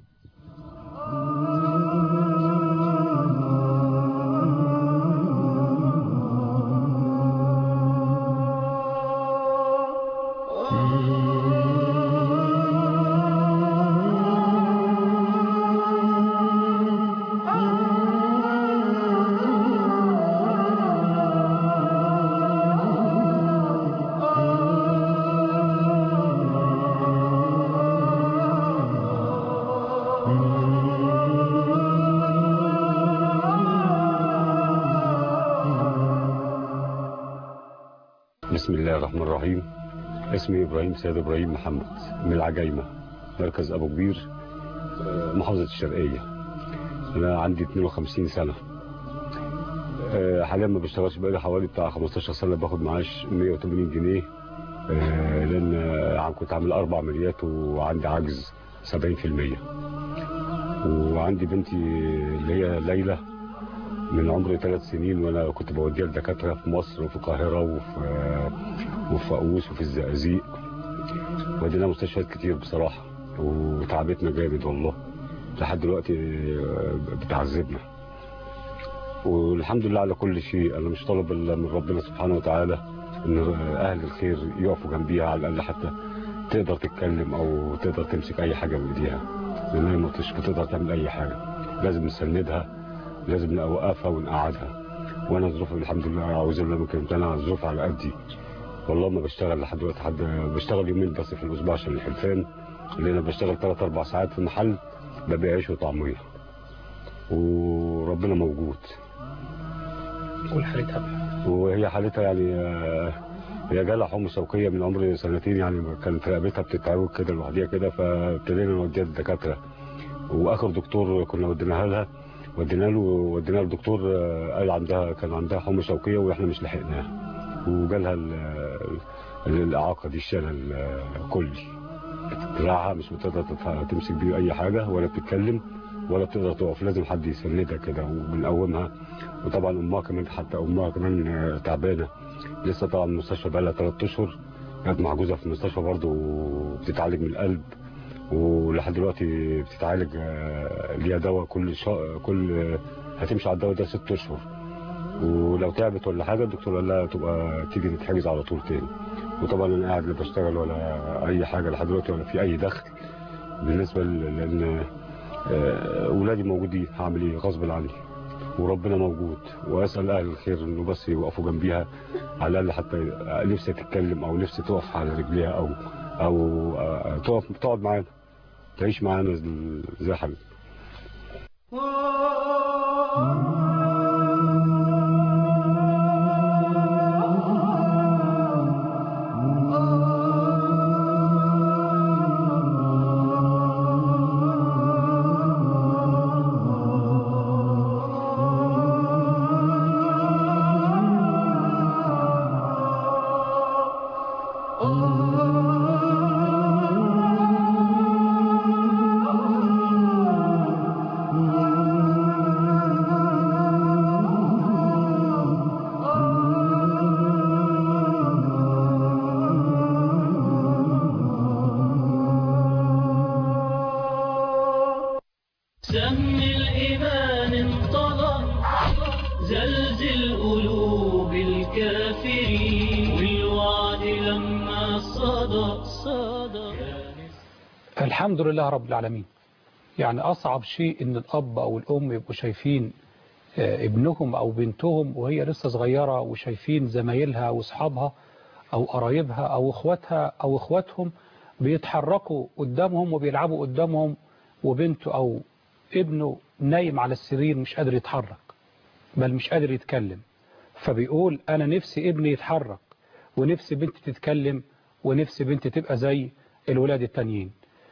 بسم الله الرحمن الرحيم اسمي إبراهيم سيد إبراهيم محمد من العجايمة مركز ابو كبير آه، محافظه الشرقيه انا عندي 52 سنه آه، حاليا ما بشتغلش بقالي حوالي بتاع 15 سنه باخد معاش 180 جنيه آه، لان آه، كنت عامل اربع عمليات وعندي عجز 70% وعندي بنتي اللي هي ليلى من عمر ثلاث سنين وانا كنت بوديها لدكاتره في مصر وفي القاهره وفي وفي فاقوس وفي الزقازيق ودينا مستشفيات كتير بصراحه وتعبتنا جامد والله لحد دلوقتي آه، بتعذبنا والحمد لله على كل شيء انا مش طالب الا من ربنا سبحانه وتعالى ان اهل الخير يقفوا جنبيها على الاقل حتى تقدر تتكلم او تقدر تمسك اي حاجه بايديها لان هي ما مش بتقدر تعمل اي حاجه لازم نسندها لازم نوقفها ونقعدها وانا ظروفي الحمد لله اعوذ بالله من كلمه انا ظروفي على قدي والله ما بشتغل لحد دلوقتي حد بشتغل يومين بس في الاسبوع عشان الحلفان اللي انا بشتغل 3 4 ساعات في محل ببيع عيش وطعميه وربنا موجود والحالتها وهي حالتها يعني آه، هي جالها حمى شوكيه من عمر سنتين يعني كانت رقبتها بتتعوج كده لوحديها كده فابتدينا نوديها للدكاتره واخر دكتور كنا وديناها لها ودينا له ودينا له دكتور آه، قال عندها كان عندها حمى شوكيه واحنا مش لحقناها وجالها ال- ال- الاعاقه دي الشلل الكلي دراعها مش بتقدر تتف- تمسك بيه اي حاجه ولا بتتكلم ولا بتقدر تقف لازم حد يسندها كده وبنقومها وطبعا امها كمان حتى امها كمان آه، تعبانه لسه طبعا من المستشفى بقى لها ثلاث اشهر كانت محجوزه في المستشفى برضه وبتتعالج من القلب ولحد دلوقتي بتتعالج آه، ليها دواء كل شا... كل هتمشي على الدواء ده ست اشهر ولو تعبت ولا حاجه الدكتور قال لها تبقى تيجي تتحجز على طول تاني وطبعا انا قاعد لا بشتغل ولا اي حاجه لحد دلوقتي ولا في اي دخل بالنسبه ل- لان آه، اولادي موجودين هعمل ايه غصب عني وربنا موجود واسال اهل الخير انه بس يوقفوا جنبيها على الاقل حتى نفسي تتكلم او نفسي تقف على رجليها او او آه، تقف تقعد معانا تعيش معانا زي حبيبي سم الإيمان انطلق زلزل قلوب الكافرين والوعد لما صدى صدى الحمد لله رب العالمين يعني أصعب شيء إن الأب أو الأم يبقوا شايفين آه، ابنهم أو بنتهم وهي لسه صغيرة وشايفين زمايلها وأصحابها أو قرايبها أو إخواتها أو إخواتهم بيتحركوا قدامهم وبيلعبوا قدامهم وبنته أو ابنه نايم على السرير مش قادر يتحرك بل مش قادر يتكلم فبيقول أنا نفسي ابني يتحرك ونفسي بنتي تتكلم ونفسي بنتي تبقى زي الولاد التانيين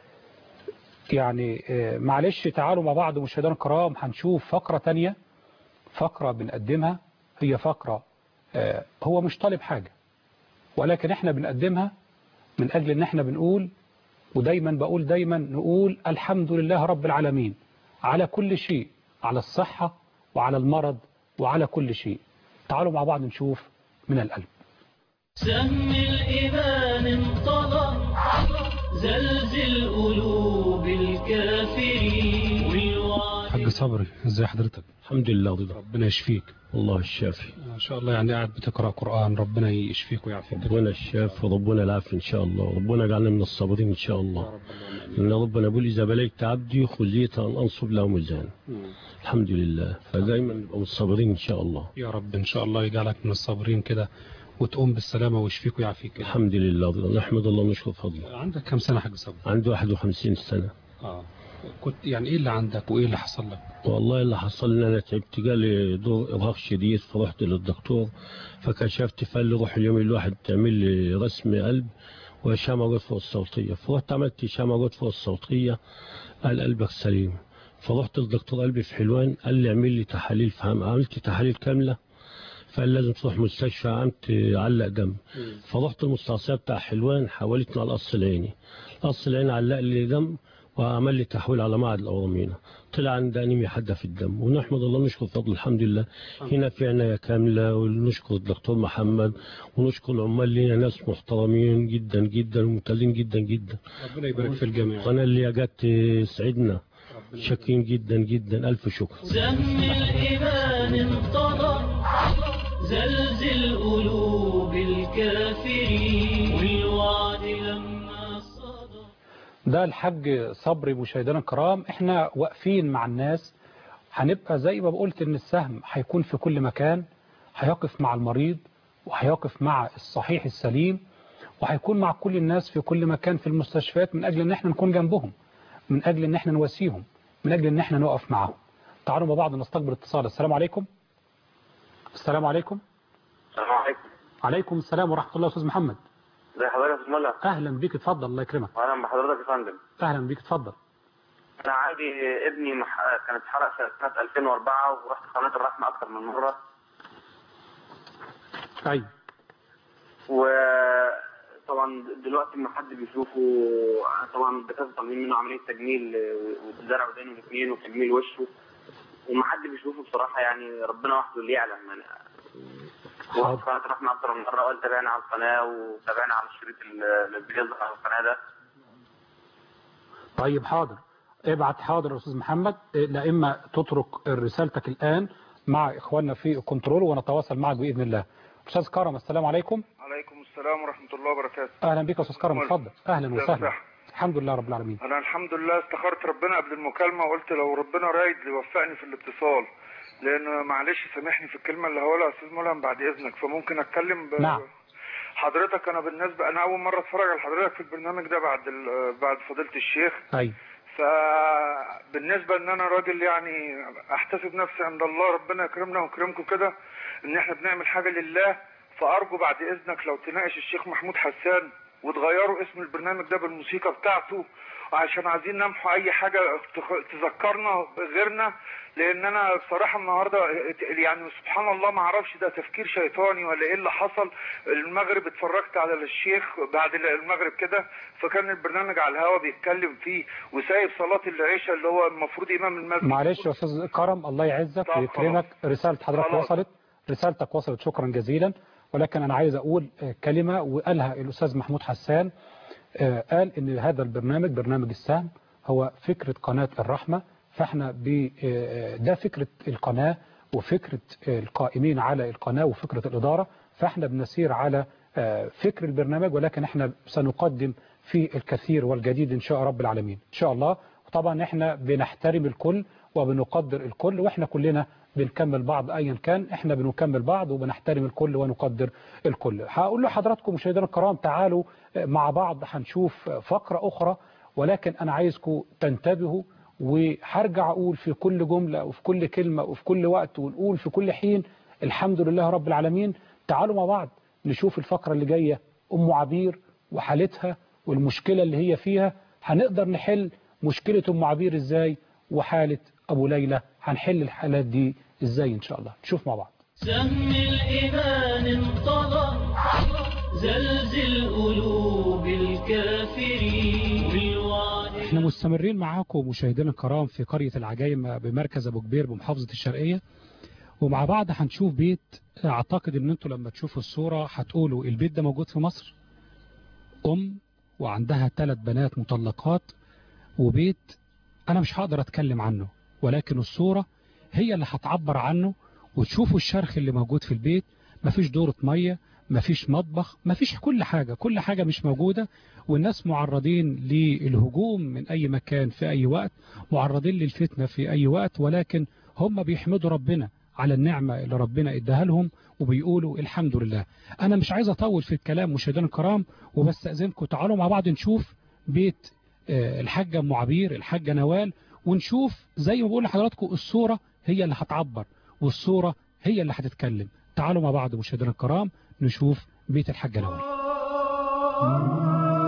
يعني آه، معلش تعالوا مع بعض مشاهدينا الكرام هنشوف فقرة تانية فقرة بنقدمها هي فقرة آه، هو مش طالب حاجة ولكن احنا بنقدمها من أجل ان احنا بنقول ودايما بقول دايما نقول الحمد لله رب العالمين على كل شيء على الصحة وعلى المرض وعلى كل شيء تعالوا مع بعض نشوف من القلب سم الإيمان انطلق زلزل قلوب الكافرين والوعد حاج صبري ازي حضرتك الحمد لله رضا ربنا يشفيك الله الشافي ما شاء الله يعني قاعد بتقرأ قرآن ربنا يشفيك ويعافيك ربنا الشافي وربنا العافي ان شاء الله ربنا يجعلنا من الصابرين ان شاء الله لان ربنا يقول اذا بلغت عبدي خزيت ان انصب له ميزان الحمد لله فدايما نبقى من الصابرين ان شاء الله يا رب ان شاء الله يجعلك من الصابرين كده وتقوم بالسلامة ويشفيك ويعافيك كده الحمد لله رضا نحمد الله ونشكر فضله عندك كم سنة حاج صبري عنده 51 سنه اه كنت يعني ايه اللي عندك وايه اللي حصل لك والله اللي حصل لي انا تعبت جالي دور ارهاق شديد فرحت للدكتور فكشفت فقال لي روح اليوم الواحد تعمل لي رسم قلب وهشام موجود فوق الصوتية فرحت عملت هشام موجود فوق الصوتية قال قلبك سليم فرحت للدكتور قلبي في حلوان قال لي اعمل لي تحاليل فهم عملت تحاليل كاملة فقال لازم تروح مستشفى عملت علق دم فرحت المستعصية بتاع حلوان حولتني على القص العيني القص العيني علق لي دم وعمل لي تحويل على معهد الأورامينا طلع عندي أنيميا حادة في الدم ونحمد الله نشكر فضل الحمد لله هنا في عناية كاملة ونشكر الدكتور محمد ونشكر العمال لينا ناس محترمين جدا جدا وممتازين جدا جدا ربنا يبارك في الجميع القناة اللي جت تسعدنا شاكرين جدا جدا ألف شكر سهم الإيمان انطلق زلزل قلوب الكافرين والوعد لما صدق ده الحاج صبري مشاهدينا الكرام احنا واقفين مع الناس هنبقى زي ما قلت ان السهم هيكون في كل مكان هيقف مع المريض وهيقف مع الصحيح السليم وهيكون مع كل الناس في كل مكان في المستشفيات من اجل ان احنا نكون جنبهم من اجل ان احنا نواسيهم من اجل ان احنا نقف معهم تعالوا مع بعض نستقبل اتصال السلام عليكم السلام عليكم السلام عليكم عليكم السلام ورحمة الله أستاذ محمد ازي حضرتك يا استاذ ملا أهلا بيك اتفضل الله يكرمك اهلا بحضرتك يا فندم أهلا بيك اتفضل انا عندي ابني مح... كانت حرق سنه 2004 ورحت قناه الرحمه اكثر من مره أيوة وطبعا دلوقتي ما حد بيشوفه طبعا الدكاتره طالبين منه عمليه تجميل وزرع ودانه الاثنين وتجميل وشه وما حد بيشوفه بصراحه يعني ربنا وحده اللي يعلم يعني ورحت قناه الرحمه اكثر من مره وقال تابعنا على القناه وتابعنا على الشريط اللي بيظهر على القناه ده طيب حاضر ابعت حاضر يا أستاذ محمد لا إما تترك رسالتك الآن مع إخواننا في الكنترول ونتواصل معك بإذن الله أستاذ كرم السلام عليكم عليكم السلام ورحمة الله وبركاته أهلا بك يا أستاذ كرم اتفضل أهلا ازيك وسهلا صح؟ الحمد لله رب العالمين أنا الحمد لله استخرت ربنا قبل المكالمة وقلت لو ربنا رايد يوفقني في الاتصال لأن معلش سامحني في الكلمة اللي هقولها يا أستاذ ملهم بعد إذنك فممكن أتكلم ب... نعم. حضرتك أنا بالنسبة أنا أول مرة أتفرج على حضرتك في البرنامج ده بعد ال... بعد فضيلة الشيخ أيوة فبالنسبة ان انا راجل يعني احتسب نفسي عند الله ربنا يكرمنا ويكرمكم كده ان احنا بنعمل حاجة لله فارجو بعد اذنك لو تناقش الشيخ محمود حسان وتغيروا اسم البرنامج ده بالموسيقى بتاعته عشان عايزين نمحو اي حاجة تخ- تذكرنا غيرنا لان انا بصراحة النهاردة يعني سبحان الله ما اعرفش ده تفكير شيطاني ولا ايه اللي حصل المغرب اتفرجت على الشيخ بعد المغرب كده فكان البرنامج على الهوا بيتكلم فيه وسايب صلاة العشاء اللي هو المفروض امام المسجد معلش يا أستاذ كرم الله يعزك طب ويكرمك رسالة حضرتك خلاص. وصلت رسالتك وصلت شكرا جزيلا ولكن أنا عايز أقول آه، كلمة وقالها الأستاذ محمود حسان آه، قال إن هذا البرنامج برنامج السهم هو فكرة قناة الرحمة فاحنا ب آه، ده فكرة القناة وفكرة آه، القائمين على القناة وفكرة الإدارة فاحنا بنسير على آه، فكر البرنامج ولكن احنا سنقدم في الكثير والجديد إن شاء رب العالمين إن شاء الله طبعا احنا بنحترم الكل وبنقدر الكل واحنا كلنا بنكمل بعض ايا كان احنا بنكمل بعض وبنحترم الكل ونقدر الكل هقول لحضراتكم مشاهدينا الكرام تعالوا مع بعض هنشوف فقرة اخرى ولكن انا عايزكم تنتبهوا وهرجع اقول في كل جملة وفي كل كلمة وفي كل وقت ونقول في كل حين الحمد لله رب العالمين تعالوا مع بعض نشوف الفقرة اللي جاية ام عبير وحالتها والمشكلة اللي هي فيها هنقدر نحل مشكلة ام عبير ازاي وحالة ابو ليلى هنحل الحالات دي ازاي ان شاء الله نشوف مع بعض سهم الإيمان انطلق زلزل قلوب الكافرين والوعد احنا مستمرين معاكم مشاهدينا الكرام في قرية العجايمة بمركز ابو كبير بمحافظة الشرقية ومع بعض هنشوف بيت اعتقد ان انتوا لما تشوفوا الصورة هتقولوا البيت ده موجود في مصر ام وعندها ثلاث بنات مطلقات وبيت انا مش هقدر اتكلم عنه ولكن الصورة هي اللي هتعبر عنه وتشوفوا الشرخ اللي موجود في البيت مفيش دورة مية مفيش مطبخ مفيش كل حاجة كل حاجة مش موجودة والناس معرضين للهجوم من أي مكان في أي وقت معرضين للفتنة في أي وقت ولكن هم بيحمدوا ربنا على النعمة اللي ربنا اداها لهم وبيقولوا الحمد لله أنا مش عايز أطول في الكلام مشاهدينا الكرام وبستأذنكم تعالوا مع بعض نشوف بيت آه، الحاجة أم عبير الحاجة نوال ونشوف زي ما بقول لحضراتكم الصورة هي اللي هتعبر والصورة هي اللي هتتكلم تعالوا مع بعض مشاهدينا الكرام نشوف بيت الحاجة نوال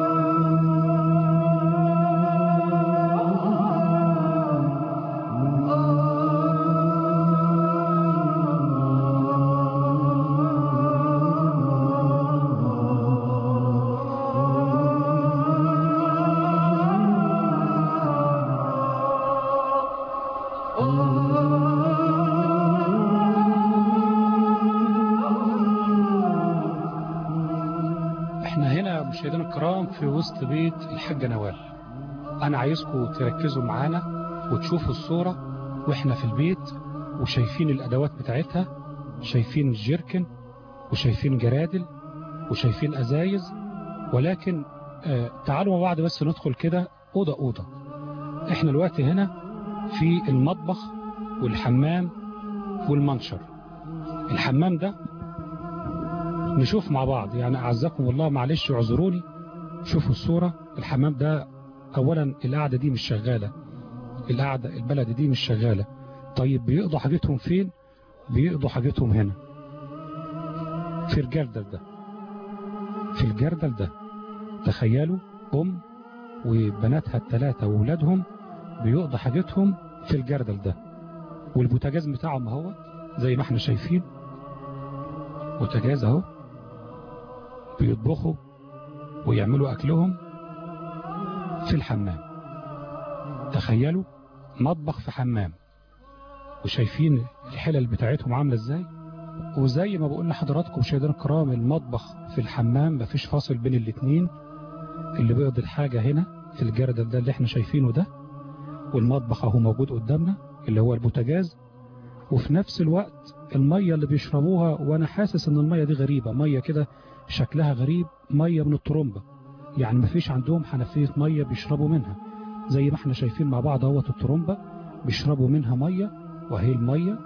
الكرام في وسط بيت الحاجة نوال أنا عايزكم تركزوا معانا وتشوفوا الصورة وإحنا في البيت وشايفين الأدوات بتاعتها شايفين الجيركن وشايفين جرادل وشايفين أزايز ولكن آه تعالوا مع بعض بس ندخل كده أوضة أوضة إحنا الوقت هنا في المطبخ والحمام والمنشر الحمام ده نشوف مع بعض يعني أعزكم الله معلش اعذروني شوفوا الصورة الحمام ده أولا القعدة دي مش شغالة القعدة البلد دي مش شغالة طيب بيقضوا حاجتهم فين بيقضوا حاجتهم هنا في الجردل ده في الجردل ده تخيلوا أم وبناتها الثلاثة وولادهم بيقضوا حاجتهم في الجردل ده والبوتاجاز بتاعهم اهو زي ما احنا شايفين بوتاجاز اهو بيطبخوا ويعملوا أكلهم في الحمام تخيلوا مطبخ في حمام وشايفين الحلل بتاعتهم عاملة ازاي وزي ما بقول لحضراتكم مشاهدينا الكرام المطبخ في الحمام مفيش فاصل بين الاتنين اللي بيقضي الحاجة هنا في الجردل ده اللي احنا شايفينه ده والمطبخ اهو موجود قدامنا اللي هو البوتاجاز وفي نفس الوقت المية اللي بيشربوها وانا حاسس ان المية دي غريبة مية كده شكلها غريب مية من الطرمبة يعني مفيش عندهم حنفية مية بيشربوا منها زي ما احنا شايفين مع بعض اهوت الطرمبة بيشربوا منها مية وهي المية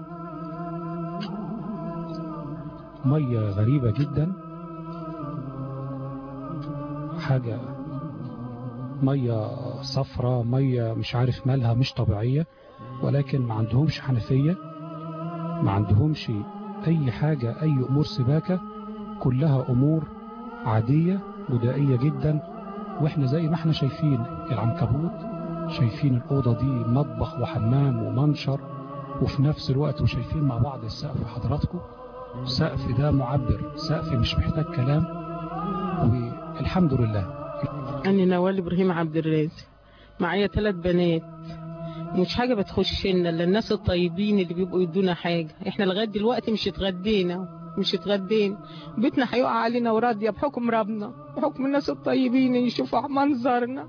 مية غريبة جدا حاجة مية صفرة مية مش عارف مالها مش طبيعية ولكن ما عندهمش حنفية ما عندهمش أي حاجة أي أمور سباكة كلها أمور عادية بدائية جدا وإحنا زي ما إحنا شايفين العنكبوت شايفين الأوضة دي مطبخ وحمام ومنشر وفي نفس الوقت وشايفين مع بعض السقف حضراتكم السقف ده معبر سقف مش محتاج كلام والحمد لله أنا نوال إبراهيم عبد الرازق معايا ثلاث بنات مش حاجة بتخش لنا الا الناس الطيبين اللي بيبقوا يدونا حاجة احنا لغاية دلوقتي مش اتغدينا مش اتغدينا بيتنا هيقع علينا وراضية بحكم ربنا بحكم الناس الطيبين اللي يشوفوا منظرنا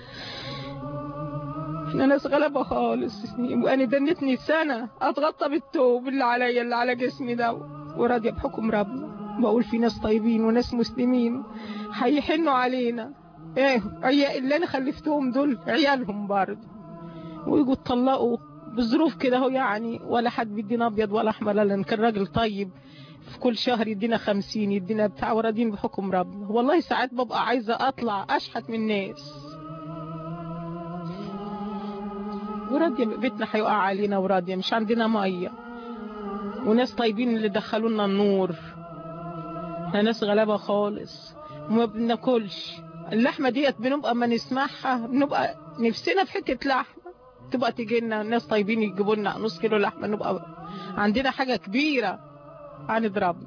احنا ناس غلبة خالص يبقى انا دنتني سنة اتغطى بالتوب اللي عليا اللي على جسمي ده وراضية بحكم ربنا بقول في ناس طيبين وناس مسلمين هيحنوا علينا ايه هي اللي انا خلفتهم دول عيالهم برضه ويجوا اتطلقوا بظروف كده هو يعني ولا حد بيدينا ابيض ولا احمر لان كان راجل طيب في كل شهر يدينا خمسين يدينا بتاع وراضين بحكم ربنا والله ساعات ببقى عايزة اطلع اشحت من الناس وراضية بيتنا هيقع علينا وراضية مش عندنا مية وناس طيبين اللي دخلوا لنا النور احنا ناس غلابة خالص وما بناكلش اللحمة ديت بنبقى ما نسمعها بنبقى نفسنا في حتة لحمة تبقى تيجي لنا ناس طيبين يجيبوا لنا نص كيلو لحمة نبقى عندنا حاجة كبيرة هنضربنا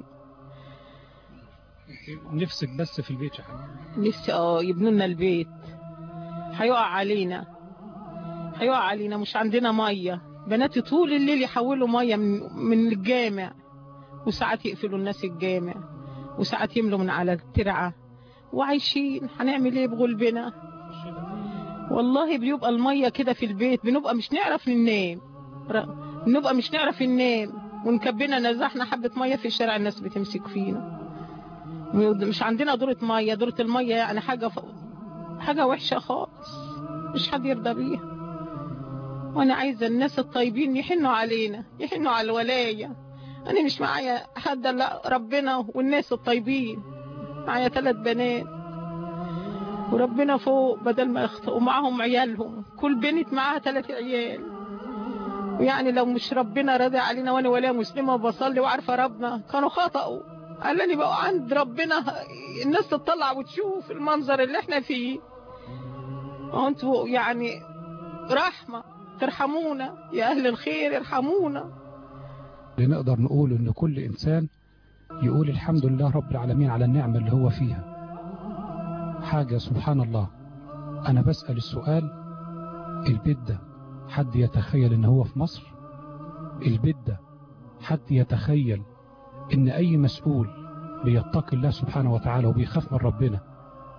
نفسك بس في البيت يا حبيبي نفسي اه يبنوا لنا البيت هيقع علينا هيقع علينا مش عندنا مية بناتي طول الليل يحولوا مية من, من الجامع وساعات يقفلوا الناس الجامع وساعات يملوا من على الترعة وعايشين هنعمل ايه بغلبنا والله بيبقى المية كده في البيت بنبقى مش نعرف ننام بنبقى مش نعرف ننام ونكبنا نزحنا حبة مية في الشارع الناس بتمسك فينا مش عندنا دورة مية دورة المية يعني حاجة ف... حاجة وحشة خالص مش حد يرضى بيها وانا عايزة الناس الطيبين يحنوا علينا يحنوا على الولاية انا مش معايا حد لا ربنا والناس الطيبين معايا ثلاث بنات وربنا فوق بدل ما يخطئوا معاهم عيالهم كل بنت معاها ثلاث عيال ويعني لو مش ربنا راضي علينا وانا ولا مسلمة وبصلي وعارفة ربنا كانوا خطأوا قال لي بقى عند ربنا الناس تطلع وتشوف المنظر اللي احنا فيه انتوا يعني رحمة ترحمونا يا أهل الخير ارحمونا لنقدر نقول ان كل انسان يقول الحمد لله رب العالمين على النعمة اللي هو فيها حاجة سبحان الله أنا بسأل السؤال البيت ده حد يتخيل إن هو في مصر البيت ده حد يتخيل إن أي مسؤول بيتقي الله سبحانه وتعالى وبيخاف من ربنا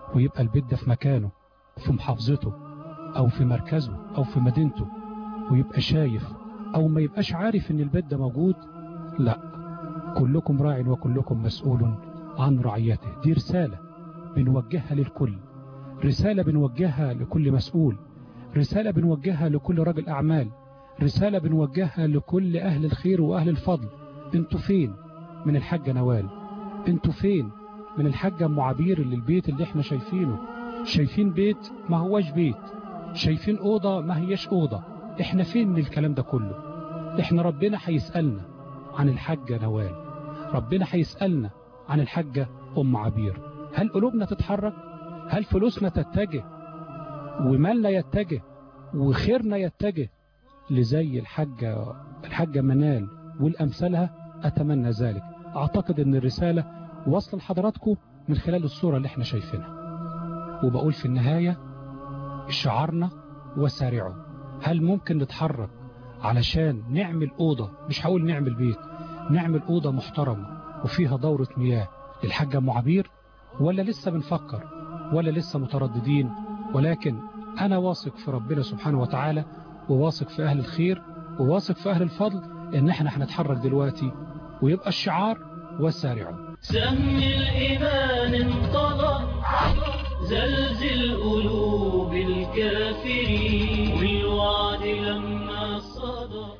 ويبقى البيت ده في مكانه في محافظته أو في مركزه أو في مدينته ويبقى شايف أو ما يبقاش عارف إن البيت ده موجود لا كلكم راع وكلكم مسؤول عن رعيته دي رسالة بنوجهها للكل رسالة بنوجهها لكل مسؤول رسالة بنوجهها لكل رجل أعمال رسالة بنوجهها لكل أهل الخير وأهل الفضل انتوا فين من الحاجة نوال انتوا فين من الحاجة ام عبير اللي البيت اللي احنا شايفينه شايفين بيت ما هواش بيت شايفين أوضة ما هيش أوضة احنا فين من الكلام ده كله احنا ربنا هيسألنا عن الحاجة نوال ربنا هيسألنا عن الحاجة أم عبير هل قلوبنا تتحرك هل فلوسنا تتجه ومالنا يتجه وخيرنا يتجه لزي الحاجة الحاجة منال والأمثالها أتمنى ذلك أعتقد أن الرسالة وصل لحضراتكم من خلال الصورة اللي احنا شايفينها وبقول في النهاية شعارنا وسارعوا هل ممكن نتحرك علشان نعمل أوضة مش هقول نعمل بيت نعمل أوضة محترمة وفيها دورة مياه للحاجة أم عبير ولا لسه بنفكر ولا لسه مترددين ولكن أنا واثق في ربنا سبحانه وتعالى وواثق في أهل الخير وواثق في أهل الفضل إن احنا هنتحرك دلوقتي ويبقى الشعار وسارعوا سهم الإيمان انطلق زلزل قلوب الكافرين والوعد لما صدق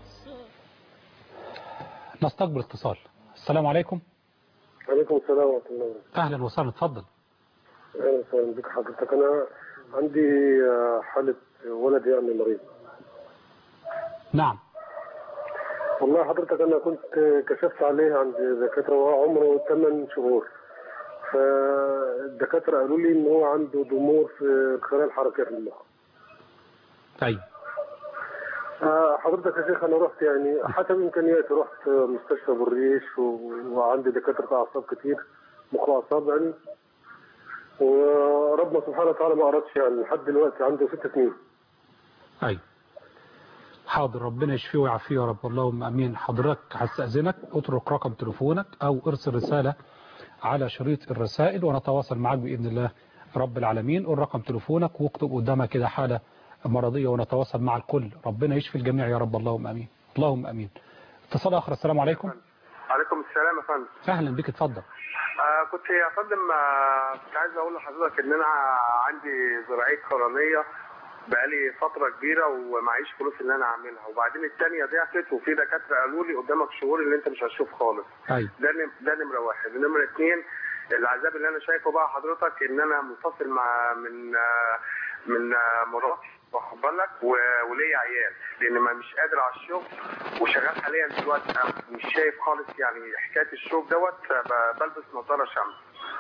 نستقبل اتصال السلام عليكم عليكم السلام ورحمة الله وبركاته أهلا وسهلا اتفضل أهلا وسهلا بك حضرتك أنا عندي آه، حالة ولد يعني مريض نعم والله حضرتك أنا كنت كشفت عليه عند دكاترة وهو عمره 8 شهور فالدكاترة قالوا لي إن هو عنده ضمور في الخلايا الحركية في المخ أيوة آه، حضرتك يا شيخ أنا رحت يعني حسب إمكانياتي رحت مستشفى بالريش و- وعندي دكاترة أعصاب كتير مخ وأعصاب يعني وربنا سبحانه وتعالى ما أردش يعني لحد دلوقتي عنده ست سنين أيوة حاضر ربنا يشفيه ويعافيه يا رب اللهم امين حضرتك هستأذنك اترك رقم تليفونك او ارسل رسالة على شريط الرسائل ونتواصل معك بإذن الله رب العالمين قول رقم تليفونك واكتب قدامك كده حالة مرضية ونتواصل مع الكل ربنا يشفي الجميع يا رب اللهم امين اللهم امين اتصال اخر السلام عليكم عليكم السلام يا فندم اهلا بك اتفضل آه كنت يا فندم آه كنت عايز اقول لحضرتك ان انا عندي زراعيه قرنيه بقالي فتره كبيره ومعيش فلوس ان انا اعملها وبعدين الثانيه ضعفت وفي دكاتره قالوا لي قدامك شهور اللي انت مش هتشوف خالص ايوه ده نم- ده نمره واحد نمره اثنين العذاب اللي انا شايفه بقى حضرتك ان انا منفصل مع من آه، من آه، مراتي واخد بالك و- وليا عيال لان ما مش قادر على الشغل وشغال حاليا دلوقتي أنا مش شايف خالص يعني حكايه الشوك دوت ب- بلبس نظاره شمس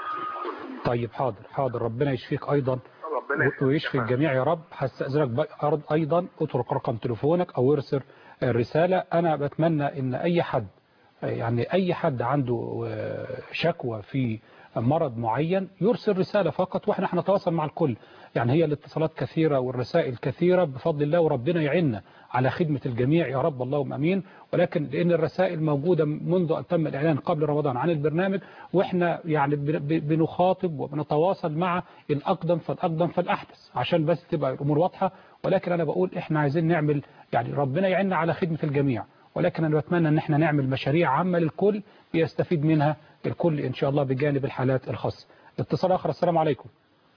طيب حاضر حاضر ربنا يشفيك ايضا ربنا يخليك ويشفي يا فندم. الجميع يا رب هستأذنك بقى أيضا اترك رقم تليفونك أو ارسل الرسالة أنا بتمنى إن أي حد يعني أي حد عنده آه، شكوى في مرض معين يرسل رسالة فقط وإحنا هنتواصل مع الكل يعني هي الاتصالات كثيرة والرسائل كثيرة بفضل الله وربنا يعيننا على خدمة الجميع يا رب اللهم أمين ولكن لأن الرسائل موجودة منذ أن تم الإعلان قبل رمضان عن البرنامج وإحنا يعني بن- ب- بنخاطب وبنتواصل مع الأقدم فالأقدم فالأحدث عشان بس تبقى الأمور واضحة ولكن أنا بقول إحنا عايزين نعمل يعني ربنا يعيننا على خدمة الجميع ولكن أنا بتمنى أن احنا نعمل مشاريع عامة للكل بيستفيد منها الكل إن شاء الله بجانب الحالات الخاصة اتصال آخر السلام عليكم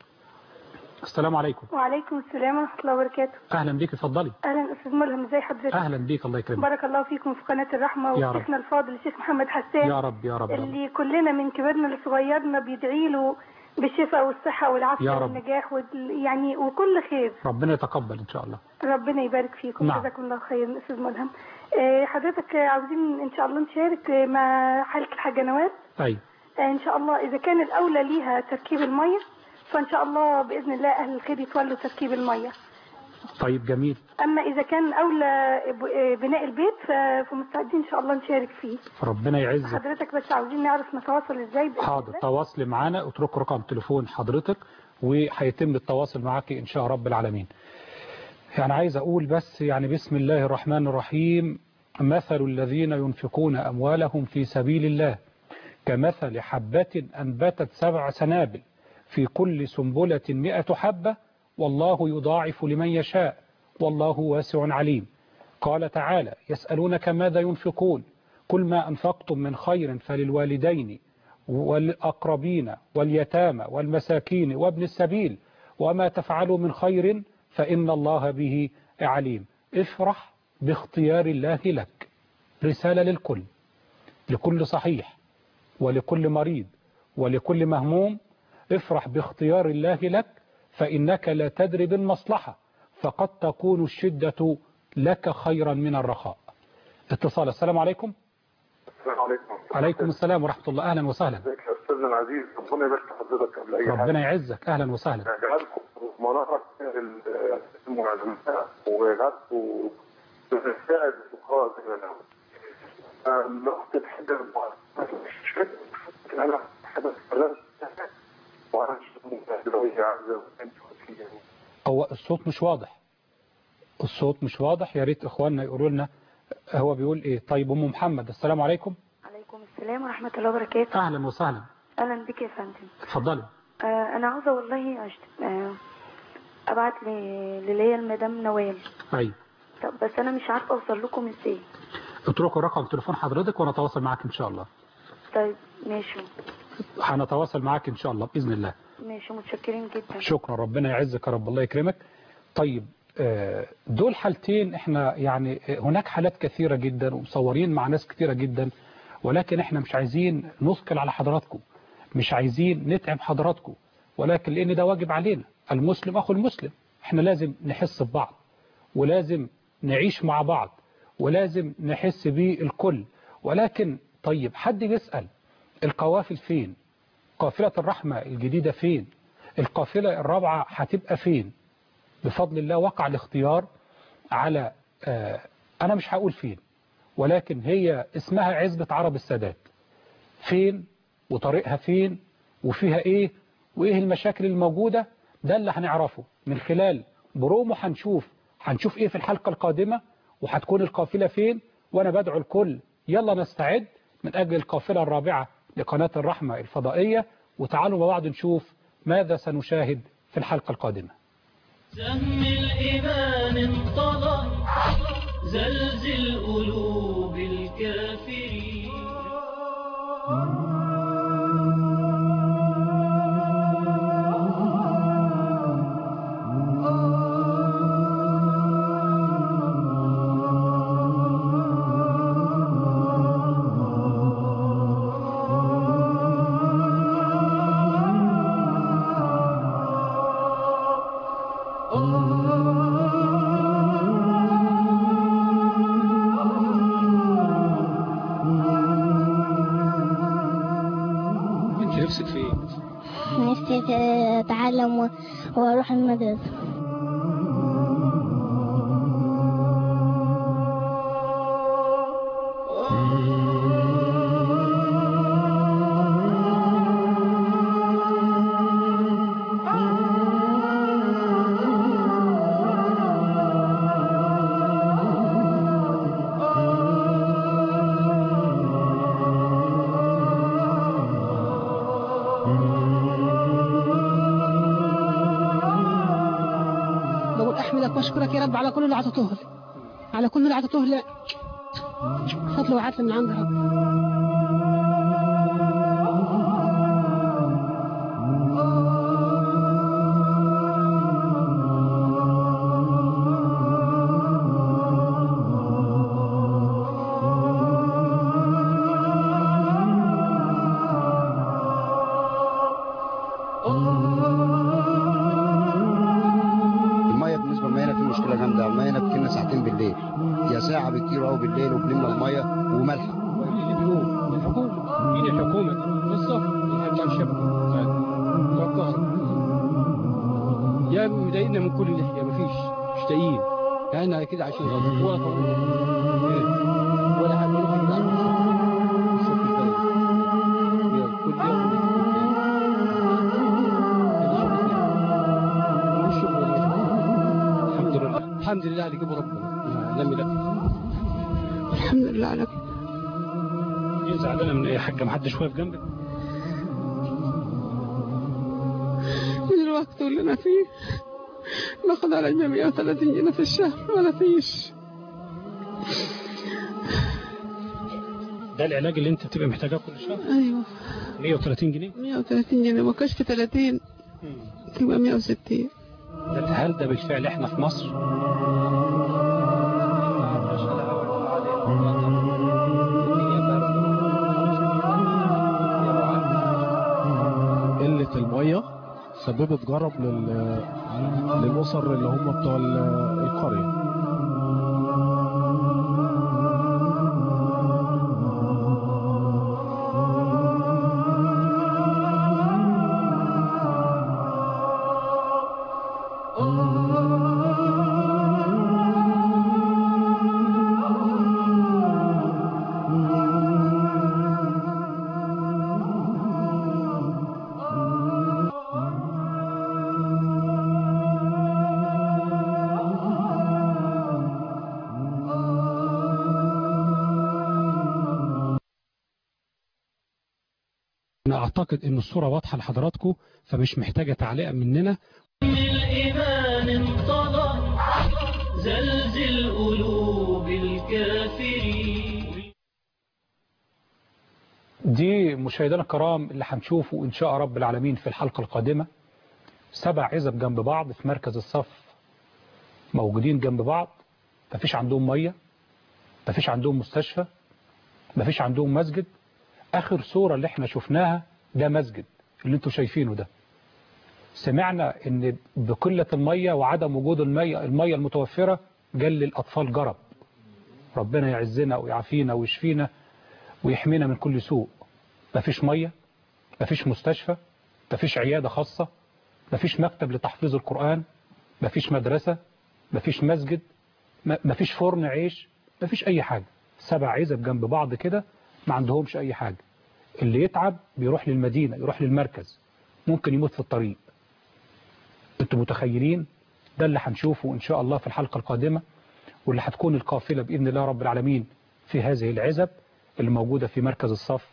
السلام عليكم وعليكم السلام ورحمة الله وبركاته أهلا بيك اتفضلي أهلا أستاذ ملهم ازي حضرتك أهلا بيك الله يكرمك بارك الله فيكم في قناة الرحمة يا رب. وشيخنا الفاضل الشيخ محمد حسان يا رب يا رب يا رب اللي كلنا من كبرنا لصغيرنا بيدعي له بالشفاء والصحة والعافية يا رب. والنجاح وال... يعني وكل خير ربنا يتقبل إن شاء الله ربنا يبارك فيكم نعم. جزاكم الله خير أستاذ ملهم آه، حضرتك عاوزين إن شاء الله نشارك مع حالة الحاجة نوال أيوة آه، إن شاء الله إذا كان الأولى ليها تركيب المية فإن شاء الله بإذن الله أهل الخير يتولوا تركيب المية طيب جميل أما إذا كان أولى ب- بناء البيت ف- فمستعدين إن شاء الله نشارك فيه ربنا يعزك حضرتك بس عاوزين نعرف نتواصل إزاي بإذن حاضر الله. تواصلي معانا اترك رقم تليفون حضرتك وهيتم التواصل معك إن شاء رب العالمين يعني عايز أقول بس يعني بسم الله الرحمن الرحيم مثل الذين ينفقون أموالهم في سبيل الله كمثل حبة أنبتت سبع سنابل في كل سنبلة مئة حبة والله يضاعف لمن يشاء والله واسع عليم قال تعالى يسألونك ماذا ينفقون كل ما أنفقتم من خير فللوالدين والأقربين واليتامى والمساكين وابن السبيل وما تفعلوا من خير فإن الله به عليم افرح باختيار الله لك رسالة للكل لكل صحيح ولكل مريض ولكل مهموم افرح باختيار الله لك فإنك لا تدري بالمصلحة فقد تكون الشدة لك خيرا من الرخاء اتصال السلام عليكم السلام عليكم عليكم السلام ورحمة الله أهلا وسهلا ازيك يا استاذنا العزيز ربنا يبارك في حضرتك قبل اي حاجه ربنا يعزك أهلا وسهلا جعلكم مناره المعلمات وجعلكم تساعد الفقراء زي ما انا الاخت تحب مش فاكر انا حدث فلان وانا مش عايزه هو الصوت مش واضح الصوت مش واضح يا ريت إخواننا يقولوا لنا هو بيقول إيه طيب أم محمد السلام عليكم عليكم السلام ورحمة الله وبركاته أهلا وسهلا أهلا بك يا فندم اتفضلي آه أنا عاوزة والله أشت... آه أبعت ل... اللي هي المدام نوال أيوة طب بس أنا مش عارفة أوصل لكم إزاي اتركوا رقم تليفون حضرتك ونتواصل معاك إن شاء الله طيب ماشي هنتواصل معاك إن شاء الله بإذن الله ماشي متشكرين جدا شكرا ربنا يعزك يا رب الله يكرمك طيب آه، دول حالتين احنا يعني آه، هناك حالات كثيرة جدا ومصورين مع ناس كثيرة جدا ولكن احنا مش عايزين نثقل على حضراتكم مش عايزين نتعب حضراتكم ولكن لان ده واجب علينا المسلم اخو المسلم احنا لازم نحس ببعض ولازم نعيش مع بعض ولازم نحس بالكل ولكن طيب حد يسأل القوافل فين قافلة الرحمة الجديدة فين القافلة الرابعة هتبقى فين بفضل الله وقع الاختيار على آه أنا مش هقول فين ولكن هي اسمها عزبة عرب السادات فين وطريقها فين وفيها ايه وايه المشاكل الموجودة ده اللي هنعرفه من خلال برومو هنشوف هنشوف ايه في الحلقة القادمة وهتكون القافلة فين وانا بدعو الكل يلا نستعد من اجل القافلة الرابعة لقناة الرحمة الفضائية وتعالوا مع بعض نشوف ماذا سنشاهد في الحلقة القادمة سهم الإيمان انطلق زلزل قلوب الكافرين انت نفسك في ايه نفسي أتعلم و- وأروح المدرسة بقول احمدك واشكرك يا رب على كل اللي عطيته لي على كل اللي عطيته لي فضل وعدل من عند رب الميه بالنسبه للميه في مشكله جامده الميه هنا بتجيلنا ساعتين بالليل يا ساعه بكتير قوي بالليل وبنملى الميه وملح اللي بيقول الحكومة مين الحكومة دي بالظبط بتاع الشبكة بتاع الكهرباء يا مضايقنا من كل ناحية مفيش مش لاقيين احنا كده عايشين غلط ولا طبعا ولا حاجة ولا حاجة عن الصبح البلد يا كل يوم الحمد لله الحمد لله اللي جابه ربنا لم لا الحمد لله على كل ايه زعلانة من ايه يا حاجة محدش واقف جنبك اشتركت واللي انا فيه باخد على 130 جنيه في الشهر ولا فيش ده العلاج اللي انت بتبقى محتاجاه كل شهر ايوه 130 جنيه 130 جنيه وكشف 30 تبقى 160 ده هل ده بالفعل احنا في مصر قلة المية سببت جرب لل... للأسر اللي هم بتوع ال- القرية انا اعتقد ان الصورة واضحة لحضراتكم فمش محتاجة تعليق مننا الإيمان انطلق زلزل قلوب الكافرين دي مشاهدينا الكرام اللي هنشوفه إن شاء رب العالمين في الحلقة القادمة سبع عزب جنب بعض في مركز الصف موجودين جنب بعض مفيش عندهم مية مفيش عندهم مستشفى مفيش عندهم مسجد آخر صورة اللي احنا شفناها ده مسجد اللي انتوا شايفينه ده سمعنا ان بقلة المية وعدم وجود المية, المية المتوفرة جل للأطفال جرب ربنا يعزنا ويعافينا ويشفينا ويحمينا من كل سوء مفيش مية مفيش مستشفى مفيش عيادة خاصة مفيش مكتب لتحفيظ القرآن مفيش مدرسة مفيش مسجد م- مفيش فرن عيش مفيش أي حاجة سبع عزب جنب بعض كده ما عندهمش أي حاجة اللي يتعب بيروح للمدينة يروح للمركز ممكن يموت في الطريق انتوا متخيلين ده اللي هنشوفه إن شاء الله في الحلقة القادمة واللي هتكون القافلة بإذن الله رب العالمين في هذه العزب اللي موجودة في مركز الصف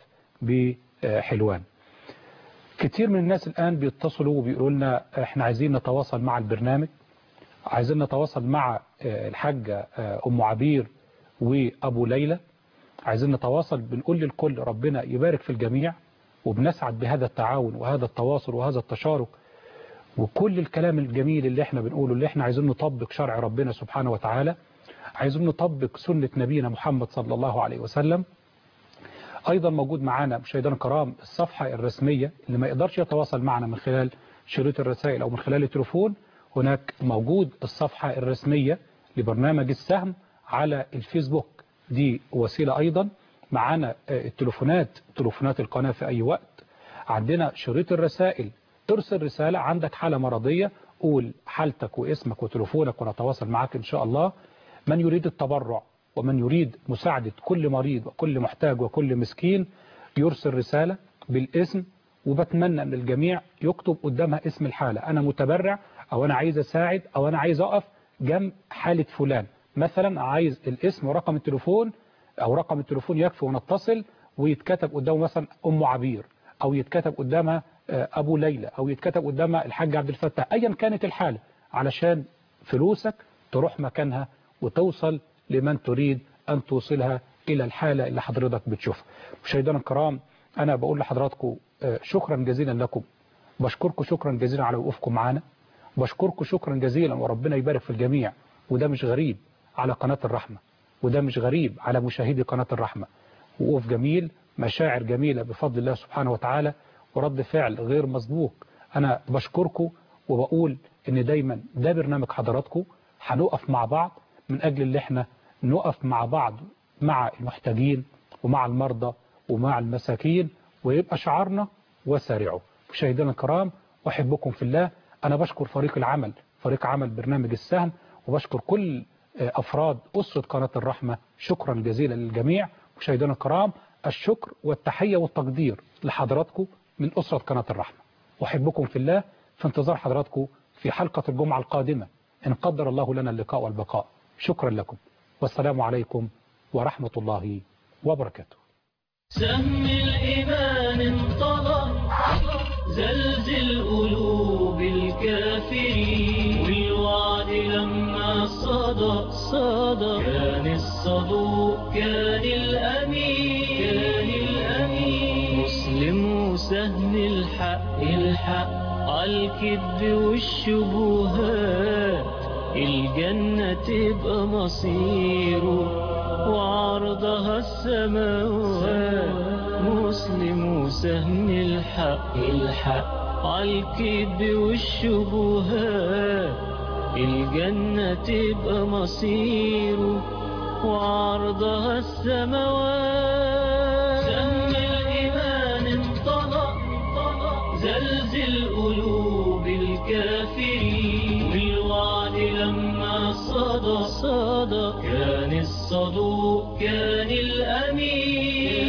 بحلوان كتير من الناس الآن بيتصلوا وبيقولوا لنا احنا عايزين نتواصل مع البرنامج عايزين نتواصل مع آه، الحاجة آه، أم عبير وأبو ليلى عايزين نتواصل بنقول للكل ربنا يبارك في الجميع وبنسعد بهذا التعاون وهذا التواصل وهذا التشارك وكل الكلام الجميل اللي احنا بنقوله اللي احنا عايزين نطبق شرع ربنا سبحانه وتعالى عايزين نطبق سنة نبينا محمد صلى الله عليه وسلم أيضا موجود معانا مشاهدينا الكرام الصفحة الرسمية اللي ما يقدرش يتواصل معنا من خلال شريط الرسائل أو من خلال التليفون هناك موجود الصفحة الرسمية لبرنامج السهم على الفيسبوك دي وسيلة أيضا معانا آه، التليفونات تليفونات القناة في أي وقت عندنا شريط الرسائل ترسل رسالة عندك حالة مرضية قول حالتك واسمك وتليفونك ونتواصل معك إن شاء الله من يريد التبرع ومن يريد مساعدة كل مريض وكل محتاج وكل مسكين يرسل رسالة بالاسم وبتمنى من الجميع يكتب قدامها اسم الحالة أنا متبرع أو أنا عايز أساعد أو أنا عايز أقف جنب حالة فلان مثلا عايز الاسم ورقم التليفون أو رقم التليفون يكفي ونتصل ويتكتب قدامه مثلا أم عبير أو يتكتب قدامها آه، أبو ليلى أو يتكتب قدامها الحاج عبد الفتاح أيا كانت الحالة علشان فلوسك تروح مكانها وتوصل لمن تريد أن توصلها إلى الحالة اللي حضرتك بتشوفها مشاهدينا الكرام أنا بقول لحضراتكم آه، شكرا جزيلا لكم بشكركم شكرا جزيلا على وقوفكم معنا بشكركم شكرا جزيلا وربنا يبارك في الجميع وده مش غريب على قناة الرحمة وده مش غريب على مشاهدي قناة الرحمة وقوف جميل مشاعر جميلة بفضل الله سبحانه وتعالى ورد فعل غير مسبوق أنا بشكركم وبقول إن دايما ده برنامج حضراتكم هنقف مع بعض من أجل اللي احنا نقف مع بعض مع المحتاجين ومع المرضى ومع المساكين ويبقى شعارنا وسارعوا مشاهدينا الكرام أحبكم في الله أنا بشكر فريق العمل فريق عمل برنامج السهم وبشكر كل آه، أفراد أسرة قناة الرحمة شكرا جزيلا للجميع مشاهدينا الكرام الشكر والتحية والتقدير لحضراتكم من أسرة قناة الرحمة أحبكم في الله في انتظار حضراتكم في حلقة الجمعة القادمة إن قدر الله لنا اللقاء والبقاء شكرا لكم والسلام عليكم ورحمة الله وبركاته سهم الإيمان انطلق زلزل قلوب الكافرين والوعد لما صدى صدى كان الصدوق كان الأمين كان الأمين مسلم وسهم الحق الحق عالكذب والشبهات الجنة تبقى مصيره وعرضها السماوات مسلم وسهم الحق الحق عالكذب والشبهات الجنة تبقى مصيره وعرضها السماوات سهم الإيمان انطلق زلزل قلوب الكافرين بالوعد لما صدى صدى كان الصدوق كان الأمين